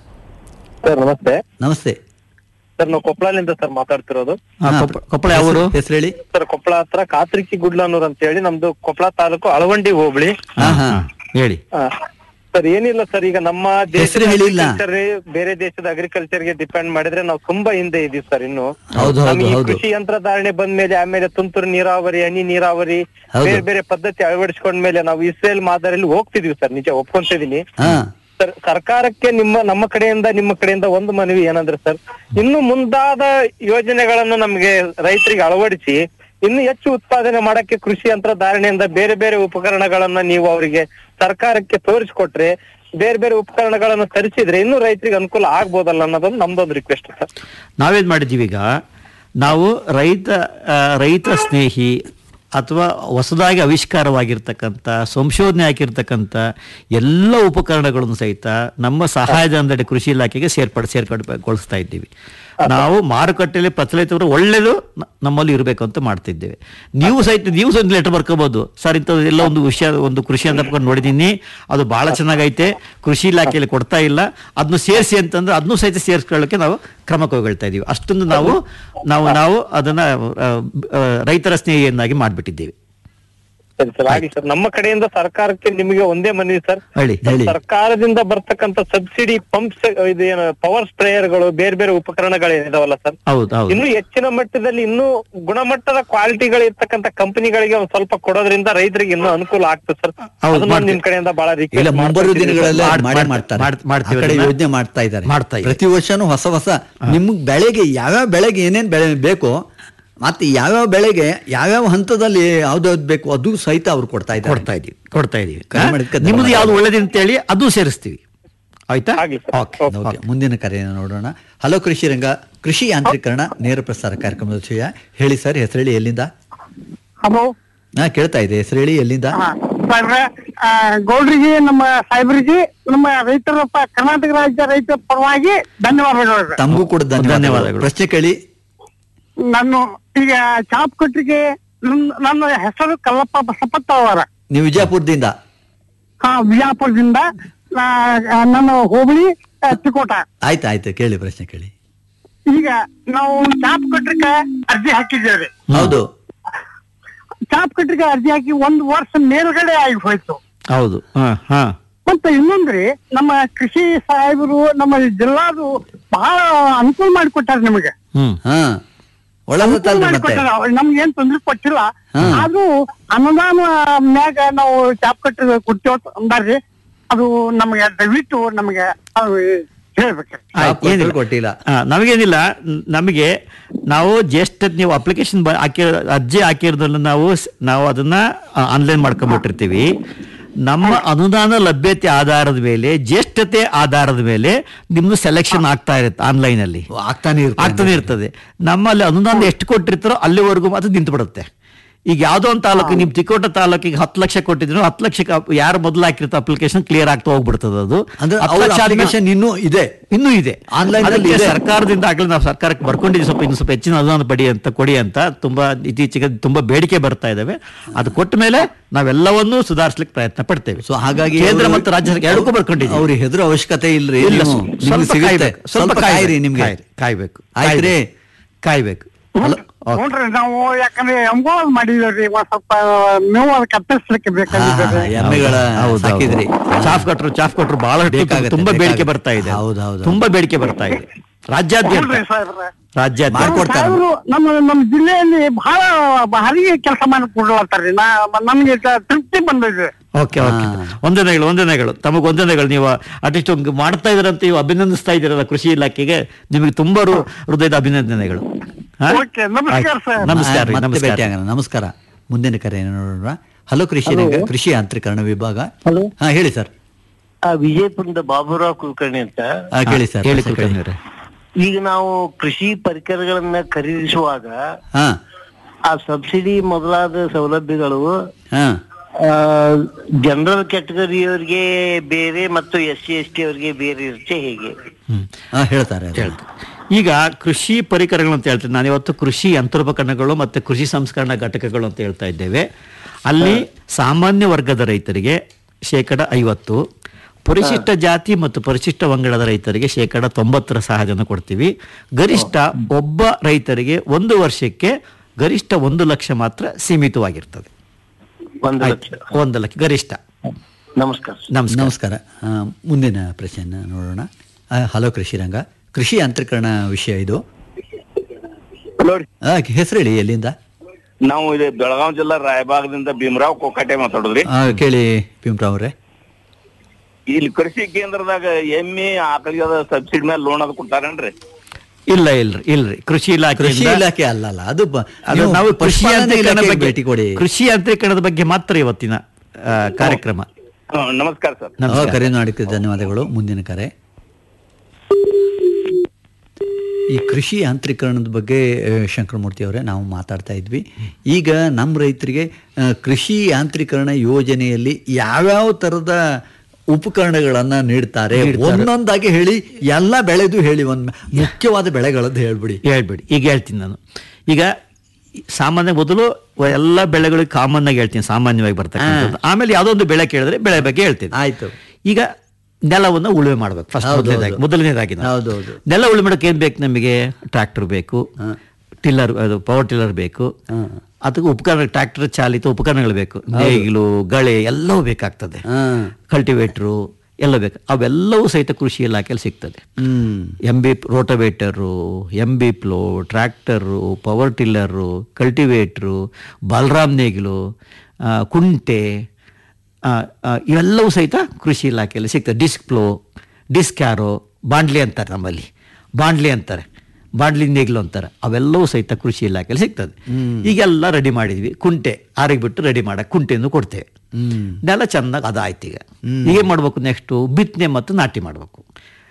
ಸರ್ ನಮಸ್ತೆ ನಮಸ್ತೆ ಸರ್ ನಾವು ಕೊಪ್ಪಳದಿಂದ ಸರ್ ಮಾತಾಡ್ತಿರೋದು ಹಾ, ಕೊಪ್ಪ- ಕೊಪ್ಪಳ ಯಾವ ಊರು ಹೆಸರು ಹೇಳಿ ಸರ್ ಕೊಪ್ಪಳ ಹತ್ರ ಕಾತ್ರಿಕಿ ಗುಡ್ಲನೂರ್ ಅಂತ ಹೇಳಿ ನಮ್ದು ಕೊಪ್ಪಳ ತಾಲೂಕು ಅಳವಂಡಿ ಹೋಬಳಿ ಹಾ ಹಾ ಹೇಳಿ ಆ, ಸರ್ ಏನಿಲ್ಲ ಸರ್ ಈಗ ನಮ್ಮ ಹೆಸ್ರು ಹೇಳಿಲ್ಲ. agriculture ಬೇರೆ ದೇಶದ ಅಗ್ರಿಕಲ್ಚರ್ ಗೆ ಡಿಪೆಂಡ್ ಮಾಡಿದ್ರೆ ನಾವು ತುಂಬಾ ಹಿಂದೆ ಇದೀವಿ ಸರ್ ಇನ್ನು ಹೌದು, ಹೌದು, ನಮ್ಗೆ ಈ ಹೌದು. ಕೃಷಿ ಯಂತ್ರಧಾರಣೆ ಬಂದ್ಮೇಲೆ ಆಮೇಲೆ ತುಂತುರು ನೀರಾವರಿ ಹನಿ ನೀರಾವರಿ ಹೌದು. ಬೇರೆ ಬೇರೆ ಪದ್ಧತಿ ಅಳವಡಿಸ್ಕೊಂಡ್ಮೇಲೆ ನಾವು ಇಸ್ರೇಲ್ ಮಾದರಿಯಲ್ಲಿ ಹೋಗ್ತಿದೀವಿ ಸರ್ ನಿಜ ಒಪ್ಕೊಂತಿದೀನಿ ಹಾ ಸರ್ ಸರ್ಕಾರಕ್ಕೆ ನಿಮ್ಮ ನಮ್ಮ ಕಡೆಯಿಂದ ನಿಮ್ಮ ಕಡೆಯಿಂದ ಒಂದು ಮನವಿ ಏನಂದ್ರೆ ಸರ್ ಇನ್ನು ಮುಂದಾದ ಯೋಜನೆಗಳನ್ನು ನಮಗೆ ರೈತರಿಗೆ ಅಳವಡಿಸಿ ಇನ್ನು ಹೆಚ್ಚು ಉತ್ಪಾದನೆ ಮಾಡಕ್ಕೆ ಕೃಷಿ ಯಂತ್ರಧಾರಣೆಯಿಂದ ಬೇರೆ ಬೇರೆ ಉಪಕರಣಗಳನ್ನ ನೀವು ಅವರಿಗೆ ಸರ್ಕಾರಕ್ಕೆ ತೋರಿಸ್ಕೊಟ್ರೆ ಬೇರೆ ಬೇರೆ ಉಪಕರಣಗಳನ್ನು ತರಿಸಿದ್ರೆ ಇನ್ನು ರೈತರಿಗೆ ಅನುಕೂಲ ಆಗ್ಬೋದಲ್ಲ ಅನ್ನೋದೊಂದು ನಮ್ದೊಂದು ರಿಕ್ವೆಸ್ಟ್ ಸರ್ ನಾವೇನ್ ಮಾಡಿದ್ದೀವಿ ಈಗ ನಾವು ರೈತ ಆ, ರೈತ ಸ್ನೇಹಿ ಅಥವಾ ಹೊಸದಾಗಿ ಆವಿಷ್ಕಾರವಾಗಿರ್ತಕ್ಕಂಥ ಸಂಶೋಧನೆ ಆಗಿರ್ತಕ್ಕಂಥ ಎಲ್ಲ ಉಪಕರಣಗಳನ್ನು ಸಹಿತ ನಮ್ಮ ಸಹಾಯಧನದಡಿ ಕೃಷಿ ಇಲಾಖೆಗೆ ಸೇರ್ಪಡೆ ಸೇರ್ಪಡೆಗೊಳಿಸ್ತಾ ಇದ್ದೀವಿ ನಾವು ಮಾರುಕಟ್ಟೆಯಲ್ಲಿ ಪ್ರಚಲಿತವರು ಒಳ್ಳೇದು ನ- ನಮ್ಮಲ್ಲಿ ಇರಬೇಕು ಅಂತ ಮಾಡ್ತಿದ್ದೇವೆ ನೀವು ಸಹಿತ ನೀವು ಸಹಿತ ಲೆಟರ್ ಬರ್ಕೋಬಹುದು ಸರ್ ಇಂಥದ್ದು ಎಲ್ಲ ಒಂದು ವಿಷಯ ಒಂದು ಕೃಷಿ ಅಂತ ಬರ್ಕೊಂಡು ನೋಡಿದ್ದೀನಿ ಅದು ಬಹಳ ಚೆನ್ನಾಗೈತೆ ಕೃಷಿ ಇಲಾಖೆಯಲ್ಲಿ ಕೊಡ್ತಾ ಇಲ್ಲ ಅದನ್ನು ಸೇರಿಸಿ ಅಂತಂದ್ರೆ ಅದನ್ನು ಸಹಿತ ಸೇರಿಸ್ಕೊಳ್ಳೋಕೆ ನಾವು ಕ್ರಮ ಕೈಗೊಳ್ತಾ ಇದೀವಿ ಅಷ್ಟೊಂದು ನಾವು ನಾವು ನಾವು ಅದನ್ನ ಆ, ಆ, ರೈತರ ಸ್ನೇಹಿಯನ್ನಾಗಿ ಮಾಡಿಬಿಟ್ಟಿದ್ದೇವೆ ಸರಿ ಸರ್ ಆಗ್ಲಿ ಸರ್ ನಮ್ಮ ಕಡೆಯಿಂದ ಸರ್ಕಾರಕ್ಕೆ ನಿಮಗೆ ಒಂದೇ ಮನವಿ ಸರ್ ಹೇಳಿ ಹೇಳಿ. ಸರ್ಕಾರದಿಂದ ಬರ್ತಕ್ಕಂತ ಸಬ್ಸಿಡಿ ಪಂಪ್ಸ್ ಇದೇನು ಪವರ್ ಸ್ಪ್ರೇಯರ್ಗಳು ಬೇರೆ ಬೇರೆ ಉಪಕರಣಗಳೇನಿದಾವಲ್ಲ ಸರ್ ಹೌದು ಹೌದು ಇನ್ನು ಹೆಚ್ಚಿನ ಮಟ್ಟದಲ್ಲಿ ಇನ್ನೂ ಗುಣಮಟ್ಟದ ಕ್ವಾಲಿಟಿಗಳು ಇರ್ತಕ್ಕಂಥ ಕಂಪನಿಗಳಿಗೆ ಒಂದ್ ಸ್ವಲ್ಪ ಕೊಡೋದ್ರಿಂದ ರೈತರಿಗೆ ಇನ್ನೂ ಅನುಕೂಲ ಆಗ್ತದೆ ಸರ್ ಹೌದು, ಅದನ್ನ ಮಾಡ್ತೀವಿ. ನಿಮ್ ಕಡೆಯಿಂದ ಬಹಳ ಇಲ್ಲ ರಿಕ್ವೆಸ್ಟ್ ಮುಂಬರುವ ದಿನಗಳಲ್ಲಿ ಮಾಡ್- ಮಾಡೇ ಮಾಡ್- ಮಾಡ್ತಾರೆ ಮಾಡ್- ಮಾಡ್ತೀವಿ ಆ ಕಡೆ ಅದನ್ನ. ಯೋಜನೆ ಮಾಡ್ತಾ ಇದ್ದಾರೆ ಮಾಡ್ತಾ ಇದ್ದಾರೆ. ಪ್ರತಿ ವರ್ಷನೂ ಹೊಸ ಹೊಸ ನಿಮ್ಗೆ ಬೆಳೆಗೆ ಯಾವ್ಯಾವ ಬೆಳೆಗೆ ಏನೇನ್ ಬೆಳೆ ಬೇಕೋ ಮತ್ತೆ ಯಾವ್ಯಾವ ಬೆಳೆಗೆ ಯಾವ್ಯಾವ ಹಂತದಲ್ಲಿ ಯಾವ್ದಾವ್ದು ಬೇಕು ಅದು ಸಹಿತ ಅವ್ರು ಕೊಡ್ತಾ ಇದ್ದಾರೆ ಕೊಡ್ತಾ ಇದೀವಿ ಕೊಡ್ತಾ ಇದೀವಿ ಕರೆ ಮಾಡಿದ್ಕೆ ನಿಮ್ಮದು ಧನ್ಯವಾದ. ಯಾವ್ದು ಒಳ್ಳೇದು ಅಂತೇಳಿ ಅದು ಸೇರಿಸ್ತೀವಿ ಆಯ್ತಾ ಆಗ್ಲಿ ಸರ್. ಓಕೆ ಓಕೆ ಮುಂದಿನ ಕರೆಯನ್ನು ನೋಡೋಣ ಹಲೋ ಕೃಷಿ ರಂಗ ಕೃಷಿ ಯಾಂತ್ರೀಕರಣ ನೇರ ಪ್ರಸಾರ ಕಾರ್ಯಕ್ರಮದ ವಿಷಯ ಹೇಳಿ ಸರ್ ಹೆಸರು ಹೇಳಿ ಎಲ್ಲಿಂದ ಹಲೋ ಹಾ ಕೇಳ್ತಾ ಇದೆ ಹೆಸರು ಹೇಳಿ ಎಲ್ಲಿಂದ ಸಾಹೇಬ್ರೆ ಆ, ಗೌಡ್ರಿಗೆ ನಮ್ಮ ಸಾಹೇಬ್ರಿಗೆ ನಮ್ಮ ರೈತರ ಪ- ಕರ್ನಾಟಕ ರಾಜ್ಯ ರೈತರ ಪರವಾಗಿ ಧನ್ಯವಾದಗಳು ತಮಗೂ ಕೂಡ ಧನ್ಯವಾದಗಳು ಧನ್ಯವಾದಗಳು. ಪ್ರಶ್ನೆ ಕೇಳಿ ನಾನು ಈಗ ಚಾಪ್ ಕಟ್ರಿಗೆ ನನ್ನ- ನನ್ನ ಹೆಸರು ಕಲ್ಲಪ್ಪ ಬಸಪ್ಪತ್ತ ಅವರ ನೀವು ವಿಜಯಪುರದಿಂದ ಹಾ ಬಿಜಾಪುರದಿಂದ ಆ, ಆ, ನನ್ನ ಹೋಬಳಿ ಆ, ತಿಕೋಟ ಆಯ್ತು ಆಯ್ತು ಕೇಳಿ ಪ್ರಶ್ನೆ ಕೇಳಿ ಈಗ ನಾವು ಚಾಪ್ ಕಟ್ರಿಕ ಅರ್ಜಿ ಹಾಕಿದ್ದೇವೆ ಹೌದು ಚಾಪ್ ಕಟ್ರಿಕ ಅರ್ಜಿ ಹಾಕಿ ಒಂದು ವರ್ಷ ಮೇಲ್ಗಡೆ ಆಗಿ ಹೋಯ್ತು ಹೌದು ಹಾ ಹಾ ಮತ್ತೆ ಇನ್ನೊಂದ್ರಿ ನಮ್ಮ ಕೃಷಿ ಸಾಹೇಬರು ನಮ್ಮ ಜಿಲ್ಲಾದು ಬಹಳ ಅನುಕೂಲ ಮಾಡಿಕೊಟ್ಟಾರ ನಿಮಗೆ ಹ್ಮ್ ಹಾ ಒಳ್ಳೆದತ್ತಲ್ರಿ ಮತ್ತೆ ಮಾಡಿಕೊಟ್ಟಾರ ನಮ್ಗೆ ಏನ್ ತೊಂದ್ರೆ ಕೊಟ್ಟಿಲ್ಲ ಹಾ. ಆದ್ರೂ ಅನುದಾನ ಮ್ಯಾಗ ನಾವು ಚಾಪ್ ಕಟ್ಟಿ ಕೊಡ್ತೇವ ಅಂದಾರ್ರಿ ಅದು ನಮ್ಗೆ ದಯವಿಟ್ಟು ನಮ್ಗೆ ಅದು ಹೇಳ್ಬೇಕ್ರಿ ಆಯ್ತು, ಕೊಟ್ಟರು ಏನಿಲ್ಲ. ಕೊಟ್ಟಿಲ್ಲ ಆ, ನಮಗೇನಿಲ್ಲ ನ್- ನಮಗೆ ನಾವು ಜಸ್ಟ್ ನೀವು ಅಪ್ಲಿಕೇಶನ್ ಹಾಕಿ ಅರ್ಜಿ ಹಾಕಿರೋದ್ರಲ್ಲಿ ನಾವು ಸ್- ನಾವು ಅದನ್ನ ಆನ್ಲೈನ್ ಮಾಡ್ಕೊಂಡ್ಬಿಟ್ಟಿರ್ತೀವಿ ನಮ್ಮ ಅನುದಾನ ಲಭ್ಯತೆ ಆಧಾರದ ಮೇಲೆ ಜ್ಯೇಷ್ಠತೆ ಆಧಾರದ ಮೇಲೆ ನಿಮ್ದು ಸೆಲೆಕ್ಷನ್ ಆಗ್ತಾ ಇರುತ್ತೆ ಆನ್ಲೈನ್ ಅಲ್ಲಿ ಆಗ್ತಾನೆ ಇರ್ತದೆ. ಆಗ್ತಾನೆ ಇರ್ತದೆ ನಮ್ಮಲ್ಲಿ ಅನುದಾನ ಎಷ್ಟು ಕೊಟ್ಟಿರ್ತಾರೋ ಅಲ್ಲಿವರೆಗೂ ಮಾತ್ರ ನಿಂತು ಬಿಡುತ್ತೆ ಈಗ ಯಾವ್ದೋ ಒಂದು ತಾಲೂಕು ನಿಮ್ ತಿಕೋಟ ತಾಲೂಕಿಗೆ ಹತ್ತು ಲಕ್ಷ ಕೊಟ್ಟಿದ್ರು ಹತ್ತು ಲಕ್ಷಕ್ಕೆ ಅಪ್- ಯಾರು ಮೊದಲು ಹಾಕಿರ್ತ ಅಪ್ಲಿಕೇಶನ್ ಕ್ಲಿಯರ್ ಆಗ್ತಾ ಹೋಗ್ಬಿಡ್ತದೆ ಅದು ಅಂದ್ರೆ ಹತ್ತು ಅವ್ರ ಲಕ್ಷ ಆದ್ಮೇಲೆ- application ಇನ್ನೂ ಇದೆ ಇನ್ನೂ ಇದೆ Online ಅಲ್ಲಿ ಅದಕ್ಕೆ ಇದೆ. ಸರ್ಕಾರದಿಂದ ಆಗ್ಲೇ ನಾವು ಸರ್ಕಾರಕ್ಕೆ ಬರ್ಕೊಂಡಿದ್ದೀವಿ ಸ್ವಲ್ಪ ಇನ್ನು ಸ್ವಲ್ಪ ಹೆಚ್ಚಿನ ಅನುದಾನ ಪಡಿ ಅಂತ ಕೊಡಿ ಅಂತ ತುಂಬಾ ಇತ್ತೀಚೆಗೆ ತುಂಬಾ ಬೇಡಿಕೆ ಬರ್ತಾ ಇದಾವೆ ಅದು ಕೊಟ್ಟ ಮೇಲೆ ನಾವೆಲ್ಲವನ್ನೂ ಸುಧಾರಿಸ್ಲಿಕ್ಕೆ ಪ್ರಯತ್ನ ಪಡ್ತೇವೆ ಸೊ ಹಾಗಾಗಿ ಕೇಂದ್ರ ಅವ್ರು- ಮತ್ತು ರಾಜ್ಯ ಸರ್ಕಾರ ಎರಡಕ್ಕೂ ಬರ್ಕೊಂಡಿದ್ದೀವಿ ಅವ್ರಿಗೆ ಹೆದರೋ ಅವಶ್ಯಕತೆ ಇಲ್ರಿ ಇಲ್ಲ, ನೀವು- ಸ್ವಲ್ಪ ನಿಮ್ಗೆ ಸಿಗುತ್ತೆ. ಕಾಯ್ಬೇಕು, ಸ್ವಲ್ಪ ಕಾಯಿರಿ ನಿಮ್ಗೆ ಕಾಯ್ರಿ, ಕಾಯ್ಬೇಕು ಆಯ್ತ್ರಿ ಕಾಯ್ಬೇಕು ಹಲೋ ನೋಡ್ರಿ ನಾವು ಯಾಕಂದ್ರೆ ಎಂಗೋಳ ಮಾಡಿದೇವ್ರಿ ಒಂದ್ ಸ್ವಲ್ಪ ನೀವು ಅದಕ್ಕೆ ಕತ್ತರಿಸ್ಲಿಕ್ಕೆ ಹಾ, ಹಾ, ಬೇಕಾಗಿದ್ದೇವೆ ಹಾ, ಎಮ್ಮೆಗಳ ಹೌದು, ಸಾಕಿದ್ರಿ ಹೌದು. ಚಾಫ್ ಕಟ್ರು ಚಾಫ್ ಕಟ್ರು ಬಹಳಷ್ಟು ಬೇಕಾಗತ್ತೆ, ತುಂಬಾ ಬೇಡಿಕೆ ಬೇಕಾಗತ್ತೆ. ಬರ್ತಾ ಇದೆ ಹೌದು, ಹೌದು. ತುಂಬಾ ಬೇಡಿಕೆ ಬರ್ತಾ ಇದೆ ರಾಜ್ಯಾದ್ಯಂತ ಹೌದ್ರಿ ಸಾಹೇಬ್ರೆ ರಾಜ್ಯಾದ್ಯಂತ ಮಾಡ್ಕೊಡ್ತಾರೆ. ಸಾಹೇಬ್ರು ನಮ್ಮ ನಮ್ಮ ಜಿಲ್ಲೆಯಲ್ಲಿ ಬಹಳ ಭಾರಿ ಕೆಲಸ ಮಾಡಿ ಕೊಡ್ಲತ್ತಾರ್ರಿ ನಾ ನಮ್ಗೆ ತ- ತೃಪ್ತಿ ಬಂದಿದೆ ಓಕೆ ಓಕೆ ಹಾ. ವಂದನೆಗಳು ವಂದನೆಗಳು ತಮಗೆ ವಂದನೆಗಳು ನೀವು ಅಟ್ಲೀಸ್ಟ್ ಒಂದು ಮಾಡ್ತಾ ಇದ್ರಂತ ನೀವು ಅಭಿನಂದಿಸ್ತಾ ಇದ್ದೀರಲ್ಲ ಕೃಷಿ ಇಲಾಖೆಗೆ ನಿಮಗೆ ತುಂಬಾ ಹೃ- ಹೃದಯದ ಅಭಿನಂದನೆಗಳು ಹಾ? ಓಕೆ, ನಮಸ್ಕಾರ ಆಯ್ತು. ಸರ್. ನಮಸ್ಕಾರ ರೀ, ಮತ್ತೆ ನಮಸ್ಕಾರ ಭೇಟಿಯಾಗೋಣ ನಮಸ್ಕಾರ ಮುಂದಿನ ಕರೆಯನ್ನು ನೋಡೋಣ ಹಲೋ ಕೃಷಿ ರಂಗ ಕೃಷಿ ಯಾಂತ್ರೀಕರಣ ವಿಭಾಗ ಹಲೋ ಹಾ ಹೇಳಿ ಸರ್ ಆ ವಿಜಯಪುರದ ಬಾಬುರಾವ್ ಕುಲಕರ್ಣಿ ಅಂತ ಹಾ, ಕೇಳಿ ಸರ್ ಹೇಳಿ ಪ್ರಶ್ನೆ ಕೇಳಿ. ಕುಲಕರ್ಣಿ ಅವರೇ. ಈಗ ನಾವು ಕೃಷಿ ಪರಿಕರಗಳನ್ನ ಖರೀದಿಸುವಾಗ ಹಾ ಆ ಸಬ್ಸಿಡಿ ಮೊದಲಾದ ಸೌಲಭ್ಯಗಳು ಹಾ ಜನರಲ್ ಕ್ಯಾಟಗರಿಯವರಿಗೆ ಬೇರೆ ಮತ್ತು ಎಸ್ ಸಿ ಎಸ್ ಟಿ ಅವರಿಗೆ ಬೇರೆ ಇರುತ್ತೆ ಹೇಗೆ ಹ್ಮ್ ಹಾ ಹೇಳ್ತಾರೆ ಅದು. ಹೇಳ್ತೆ. ಈಗ ಕೃಷಿ ಪರಿಕರಗಳು ಅಂತ ಹೇಳ್ತೀನಿ ನಾನು ಇವತ್ತು ಕೃಷಿ ಯಂತ್ರೋಪಕರಣಗಳು ಮತ್ತು ಕೃಷಿ ಸಂಸ್ಕರಣಾ ಘಟಕಗಳು ಅಂತ ಹೇಳ್ತಾ ಇದ್ದೇವೆ ಅಲ್ಲಿ ಸಾಮಾನ್ಯ ವರ್ಗದ ರೈತರಿಗೆ ಶೇಕಡ ಐವತ್ತು ಪರಿಶಿಷ್ಟ ಜಾತಿ ಮತ್ತು ಪರಿಶಿಷ್ಟ ಪಂಗಡದ ರೈತರಿಗೆ ಶೇಕಡ ತೊಂಬತ್ತರ ಸಹಾಯಧನ ಕೊಡ್ತೀವಿ ಗರಿಷ್ಠ ಒಬ್ಬ ರೈತರಿಗೆ ಒಂದು ವರ್ಷಕ್ಕೆ ಗರಿಷ್ಠ ಒಂದು ಲಕ್ಷ ಮಾತ್ರ ಸೀಮಿತವಾಗಿರ್ತದೆ ಒಂದು ಆಯ್ತು. ಲಕ್ಷ ಒಂದು ಲಕ್ಷ ಗರಿಷ್ಠ ನಮಸ್ಕಾರ ನಮಸ್ಕಾರ ನಮಸ್ಕಾರ ಆ, ಮುಂದಿನ ಪ್ರಶ್ನೆಯನ್ನು ನೋಡೋಣ ಆ, ಹಲೋ ಕೃಷಿ ರಂಗ ಕೃಷಿ ಯಂತ್ರೀಕರಣ ವಿಷಯ ಇದು ಹಲೋ ರೀ ಆ, ಹೆಸರು ಹೇಳಿ ಎಲ್ಲಿಂದ ನಾವು ಇಲ್ಲಿ ಬೆಳಗಾವಿ ಜಿಲ್ಲಾ ರಾಯಬಾಗದಿಂದ ಭೀಮರಾವ್ ಕೊಕ್ಕಟೆ ಮಾತಾಡೋದ್ರಿ ಆ, ಕೇಳಿ ಭೀಮರಾವ್ ಅವರೇ ಇಲ್ಲಿ ಕೃಷಿ ಕೇಂದ್ರದಾಗ ಎಮ್ಮಿ ಆಕಳಿಗೆ ಅದ ಸಬ್ಸಿಡಿ ಮೇಲೆ ಲೋನ್ ಅದು ಕೊಡ್ತಾರೇನ್ರಿ ಇಲ್ಲ ಇಲ್ರಿ ಇಲ್ರಿ ಕೃಷಿ ಇಲಾಖೆ ಕೃಷಿ ಇಲಾಖೆ ಅಲ್ಲಲ್ಲ ಅದು ಬ- ಅದು ನೀವು ನಾವು ಕೃಷಿ ಪಶುಪಾಲನಾ ಯಂತ್ರೀಕರಣ ಇಲಾಖೆಗೆ ಬಗ್ಗೆ ಭೇಟಿ ಕೊಡಿ ಕೃಷಿ ಯಂತ್ರೀಕರಣದ ಬಗ್ಗೆ ಮಾತ್ರ ಇವತ್ತಿನ ಆ, ಕಾರ್ಯಕ್ರಮ ಹ್ಮ್, ನಮಸ್ಕಾರ ಸರ್ ಆ, ನಮಸ್ಕಾರ ಕರೆ ಮಾಡಿಕ್ಕೆ ಧನ್ಯವಾದಗಳು ಮುಂದಿನ ಕರೆ ಈ ಕೃಷಿ ಯಾಂತ್ರೀಕರಣದ ಬಗ್ಗೆ ಆ, ಶಂಕರಮೂರ್ತಿ ಅವರೇ ನಾವು ಮಾತಾಡ್ತಾ ಇದ್ವಿ ಈಗ ನಮ್ಮ ರೈತರಿಗೆ ಆ, ಕೃಷಿ ಯಾಂತ್ರೀಕರಣ ಯೋಜನೆಯಲ್ಲಿ ಯಾವ್ಯಾವ ಥರದ ಉಪಕರಣಗಳನ್ನ ನೀಡ್ತಾರೆ ಒಂದೊಂದಾಗಿ ಹೇಳಿ ಎಲ್ಲ ಬೆಳೆದು ಹೇಳಿ ಒಂದು ಮುಖ್ಯವಾದ ಬೆಳೆಗಳದ್ದು ಹೇಳ್ಬಿಡಿ ಹೇಳ್ಬೇಡಿ ಈಗ ಹೇಳ್ತೀನಿ ನಾನು ಈಗ ಸಾಮಾನ್ಯ ಮೊದಲು ಎಲ್ಲ ಬೆಳೆಗಳಿಗೆ ಕಾಮನ್ ಆಗಿ ಹೇಳ್ತೀನಿ ಸಾಮಾನ್ಯವಾಗಿ ಬರ್ತಕ್ಕಂಥದ್ದು ಆಮೇಲೆ ಯಾವುದೋ ಒಂದು ಬೆಳೆ ಕೇಳಿದ್ರೆ ಬೆಳೆ ಬಗ್ಗೆ ಹೇಳ್ತೀನಿ ಆಯ್ತು ಈಗ ನೆಲವನ್ನು ಉಳುಮೆ ಮಾಡ್ಬೇಕು ಫಸ್ಟ್ ಹೌದು, ಮೊದಲನೇದಾಗಿ ಹೌದು. ಮೊದಲನೇದಾಗಿ ನಾವು. ಹೌದು, ಹೌದು. ನೆಲ ಉಳುಮೆ ಮಾಡೋಕೆ ಏನು ಬೇಕು ನಮಗೆ ಟ್ರ್ಯಾಕ್ಟರ್ ಬೇಕು ಟಿಲ್ಲರ್ ಅದು ಪವರ್ ಟಿಲ್ಲರ್ ಬೇಕು ಅದಕ್ಕೆ ಉಪಕರಣ ಟ್ರ್ಯಾಕ್ಟರ್ ಚಾಲಿತ ಉಪಕರಣಗಳು ಬೇಕು ನೇಗಿಲು ಗಳೆ ಎಲ್ಲವೂ ಬೇಕಾಗ್ತದೆ ಹಾ ಕಲ್ಟಿವೇಟ್ರು ಎಲ್ಲ ಬೇಕು ಅವೆಲ್ಲವೂ ಸಹಿತ ಕೃಷಿ ಇಲಾಖೆಯಲ್ಲಿ ಸಿಗ್ತದೆ ಹ್ಮ್ M B rotavator M B plough tractor power tiller cultivator Balram ನೇಗಿಲು ಆ, ಕುಂಟೆ ಆ, ಆ, ಇವೆಲ್ಲವೂ ಸಹಿತ ಕೃಷಿ ಇಲಾಖೆಯಲ್ಲಿ ಸಿಗ್ತದೆ ಡಿಸ್ಕ್ ಪ್ಲೋ ಡಿಸ್ಕ್ ಯಾರೋ ಬಾಂಡ್ಲಿ ಅಂತಾರೆ ನಮ್ಮಲ್ಲಿ ಬಾಂಡ್ಲಿ ಅಂತಾರೆ ಬಾಂಡ್ಲಿ ನೇಗಿಲು ಅಂತಾರೆ ಅವೆಲ್ಲವೂ ಸಹಿತ ಕೃಷಿ ಇಲಾಖೆಯಲ್ಲಿ ಸಿಗ್ತದೆ ಈಗೆಲ್ಲ ರೆಡಿ ಮಾಡಿದ್ವಿ ಕುಂಟೆ ಆರಿಗೆ ಬಿಟ್ಟು ರೆಡಿ ಮಾಡಕ್ಕೆ ಕುಂಟೆಯನ್ನು ಕೊಡ್ತೇವೆ ನೆಲ ಚೆನ್ನಾಗಿ ಅದಾಯ್ತು ಈಗ ಈಗ ಏನು ಮಾಡ್ಬೇಕು ನೆಕ್ಸ್ಟು ಬಿತ್ತನೆ ಮತ್ತು ನಾಟಿ ಮಾಡಬೇಕು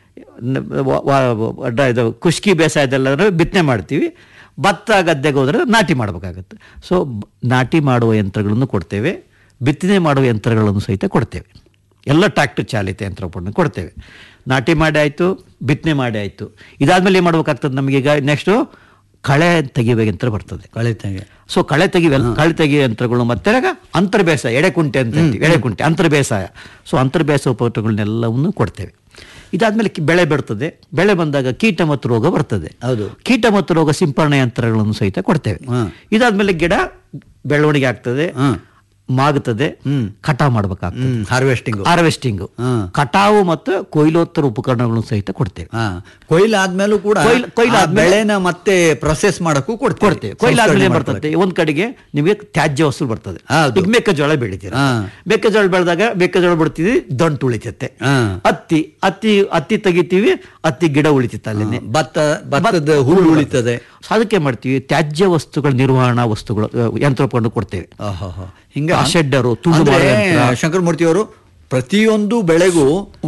ನ- ವ- ವ- ವ- ಇದು ಕುಷ್ಕಿ ಬೇಸಾಯದಲ್ಲಾದ್ರೆ ಬಿತ್ತನೆ ಮಾಡ್ತೀವಿ ಭತ್ತ ಗದ್ದೆಗೆ ಹೋದರೆ ನಾಟಿ ಮಾಡಬೇಕಾಗತ್ತೆ ಸೊ ಬ- ನಾಟಿ ಮಾಡುವ ಯಂತ್ರಗಳನ್ನು ಕೊಡ್ತೇವೆ ಬಿತ್ತನೆ ಮಾಡುವ ಯಂತ್ರಗಳನ್ನು ಸಹಿತ ಕೊಡ್ತೇವೆ ಎಲ್ಲ ಟ್ರ್ಯಾಕ್ಟರ್ ಚಾಲಿತ ಯಂತ್ರೋಪಕರಣ ಕೊಡ್ತೇವೆ ನಾಟಿ ಮಾಡಿ ಆಯಿತು ಬಿತ್ತನೆ ಮಾಡಿ ಆಯಿತು ಇದಾದ್ಮೇಲೆ ಏನು ಮಾಡ್ಬೇಕಾಗ್ತದೆ ನಮಗೆ ಈಗ ನೆಕ್ಸ್ಟು ಕಳೆ ತೆಗಿಯುವ ಯಂತ್ರ ಬರ್ತದೆ ಕಳಿತಾಗೆ ಸೊ ಕಳೆ ತೆಗಿವೆ ಕಳೆ ತೆಗಿಯೋ ಯಂತ್ರಗಳು ಮತ್ತೆ ಅಂತರ ಬೇಸಾಯ ಎಡೆಕುಂಟೆ ಅಂತ ಹೇಳ್ತೀವಿ ಎಡೆಕುಂಟೆ ಅಂತರ ಬೇಸಾಯ ಸೊ ಅಂತರ ಬೇಸಾಯ ಉಪಕರಣಗಳನ್ನೆಲ್ಲವನ್ನು ಕೊಡ್ತೇವೆ ಇದಾದ್ಮೇಲೆ ಕಿ- ಬೆಳೆ ಬರ್ತದೆ ಬೆಳೆ ಬಂದಾಗ ಕೀಟ ಮತ್ತು ರೋಗ ಬರ್ತದೆ ಹೌದು. ಕೀಟ ಮತ್ತು ರೋಗ ಸಿಂಪರಣೆ ಯಂತ್ರಗಳನ್ನು ಸಹಿತ ಕೊಡ್ತೇವೆ ಹಾ. ಇದಾದ್ಮೇಲೆ ಗಿಡ ಬೆಳವಣಿಗೆ ಆಗ್ತದೆ ಹಾ. ಮಾಗುತ್ತದೆ ಕಟಾವು ಮಾಡ್ಬೇಕಾಗ್ತದೆ ಹ್ಮ್ ಹಾರ್ವೆಸ್ಟಿಂಗು ಹಾರ್ವೆಸ್ಟಿಂಗ್ ಹಾ. ಕಟಾವು ಮತ್ತು ಕೊಯ್ಲೋತ್ತರ ಉಪಕರಣಗಳನ್ನು ಸಹಿತ ಕೊಡ್ತೇವೆ ಹಾ ಕೊಯ್ಲಾದ್ಮೇಲೂ ಕೂಡ ಕೊಯ್ಲು- ಕೊಯ್ಲು ಆ ಆದ್ಮೇಲೆ- ಬೆಳೆನ ಮತ್ತೆ ಪ್ರೊಸೆಸ್ ಮಾಡಕ್ಕೂ ಕೊಡ್ತೇವೆ ಕೊಡ್ತೇವೆ ಕೊಯ್ಲಾದ್ಮೇಲೆ ಸಂಸ್ಕರಣೆ ಏನ್ ಮಾಡ್ಕೊಳ್ಳೋಕೆ. ಬರ್ತದೆ ಒಂದ್ ಕಡೆಗೆ ನಿಮಗೆ ತ್ಯಾಜ್ಯ ವಸ್ತು ಬರ್ತದೆ ಹೌದು. ಈಗ ಮೆಕ್ಕೆಜೋಳ ಬೆಳಿತೀರ ಹಾ. ಮೆಕ್ಕೆಜೋಳ ಬೆಳೆದಾಗ ಮೆಕ್ಕೆಜೋಳ ಬಿಡ್ತೀವಿ ದಂಟು ಉಳಿತೈತೆ ಹಾ. ಹತ್ತಿ ಹತ್ತಿ ಹತ್ತಿ ತೆಗಿತೀವಿ ಹತ್ತಿ ಗಿಡ ಉಳಿತೈತೆ ಅಲ್ಲೇನೆ ಭತ್ತ ಭತ್ತದ ಹುಲ್ಲು ಉಳಿತದೆ ಸೊ ಅದಕ್ಕೆ ಮಾಡ್ತೀವಿ ತ್ಯಾಜ್ಯ ವಸ್ತುಗಳ ನಿರ್ವಹಣಾ ವಸ್ತುಗಳು ಅಹ್, ಯಂತ್ರೋಪಕರಣ ಕೊಡ್ತೇವೆ ಆಹಾಹಾ. ಹಿಂಗ ಆ ಶೆಡ್ಡರು, ತುಂಡು ಅಂದ್ರೆ ಮಾಡುವ ಯಂತ್ರ. ಶಂಕರಮೂರ್ತಿ ಅವರು ಪ್ರತಿಯೊಂದು ಬೆಳೆಗೂ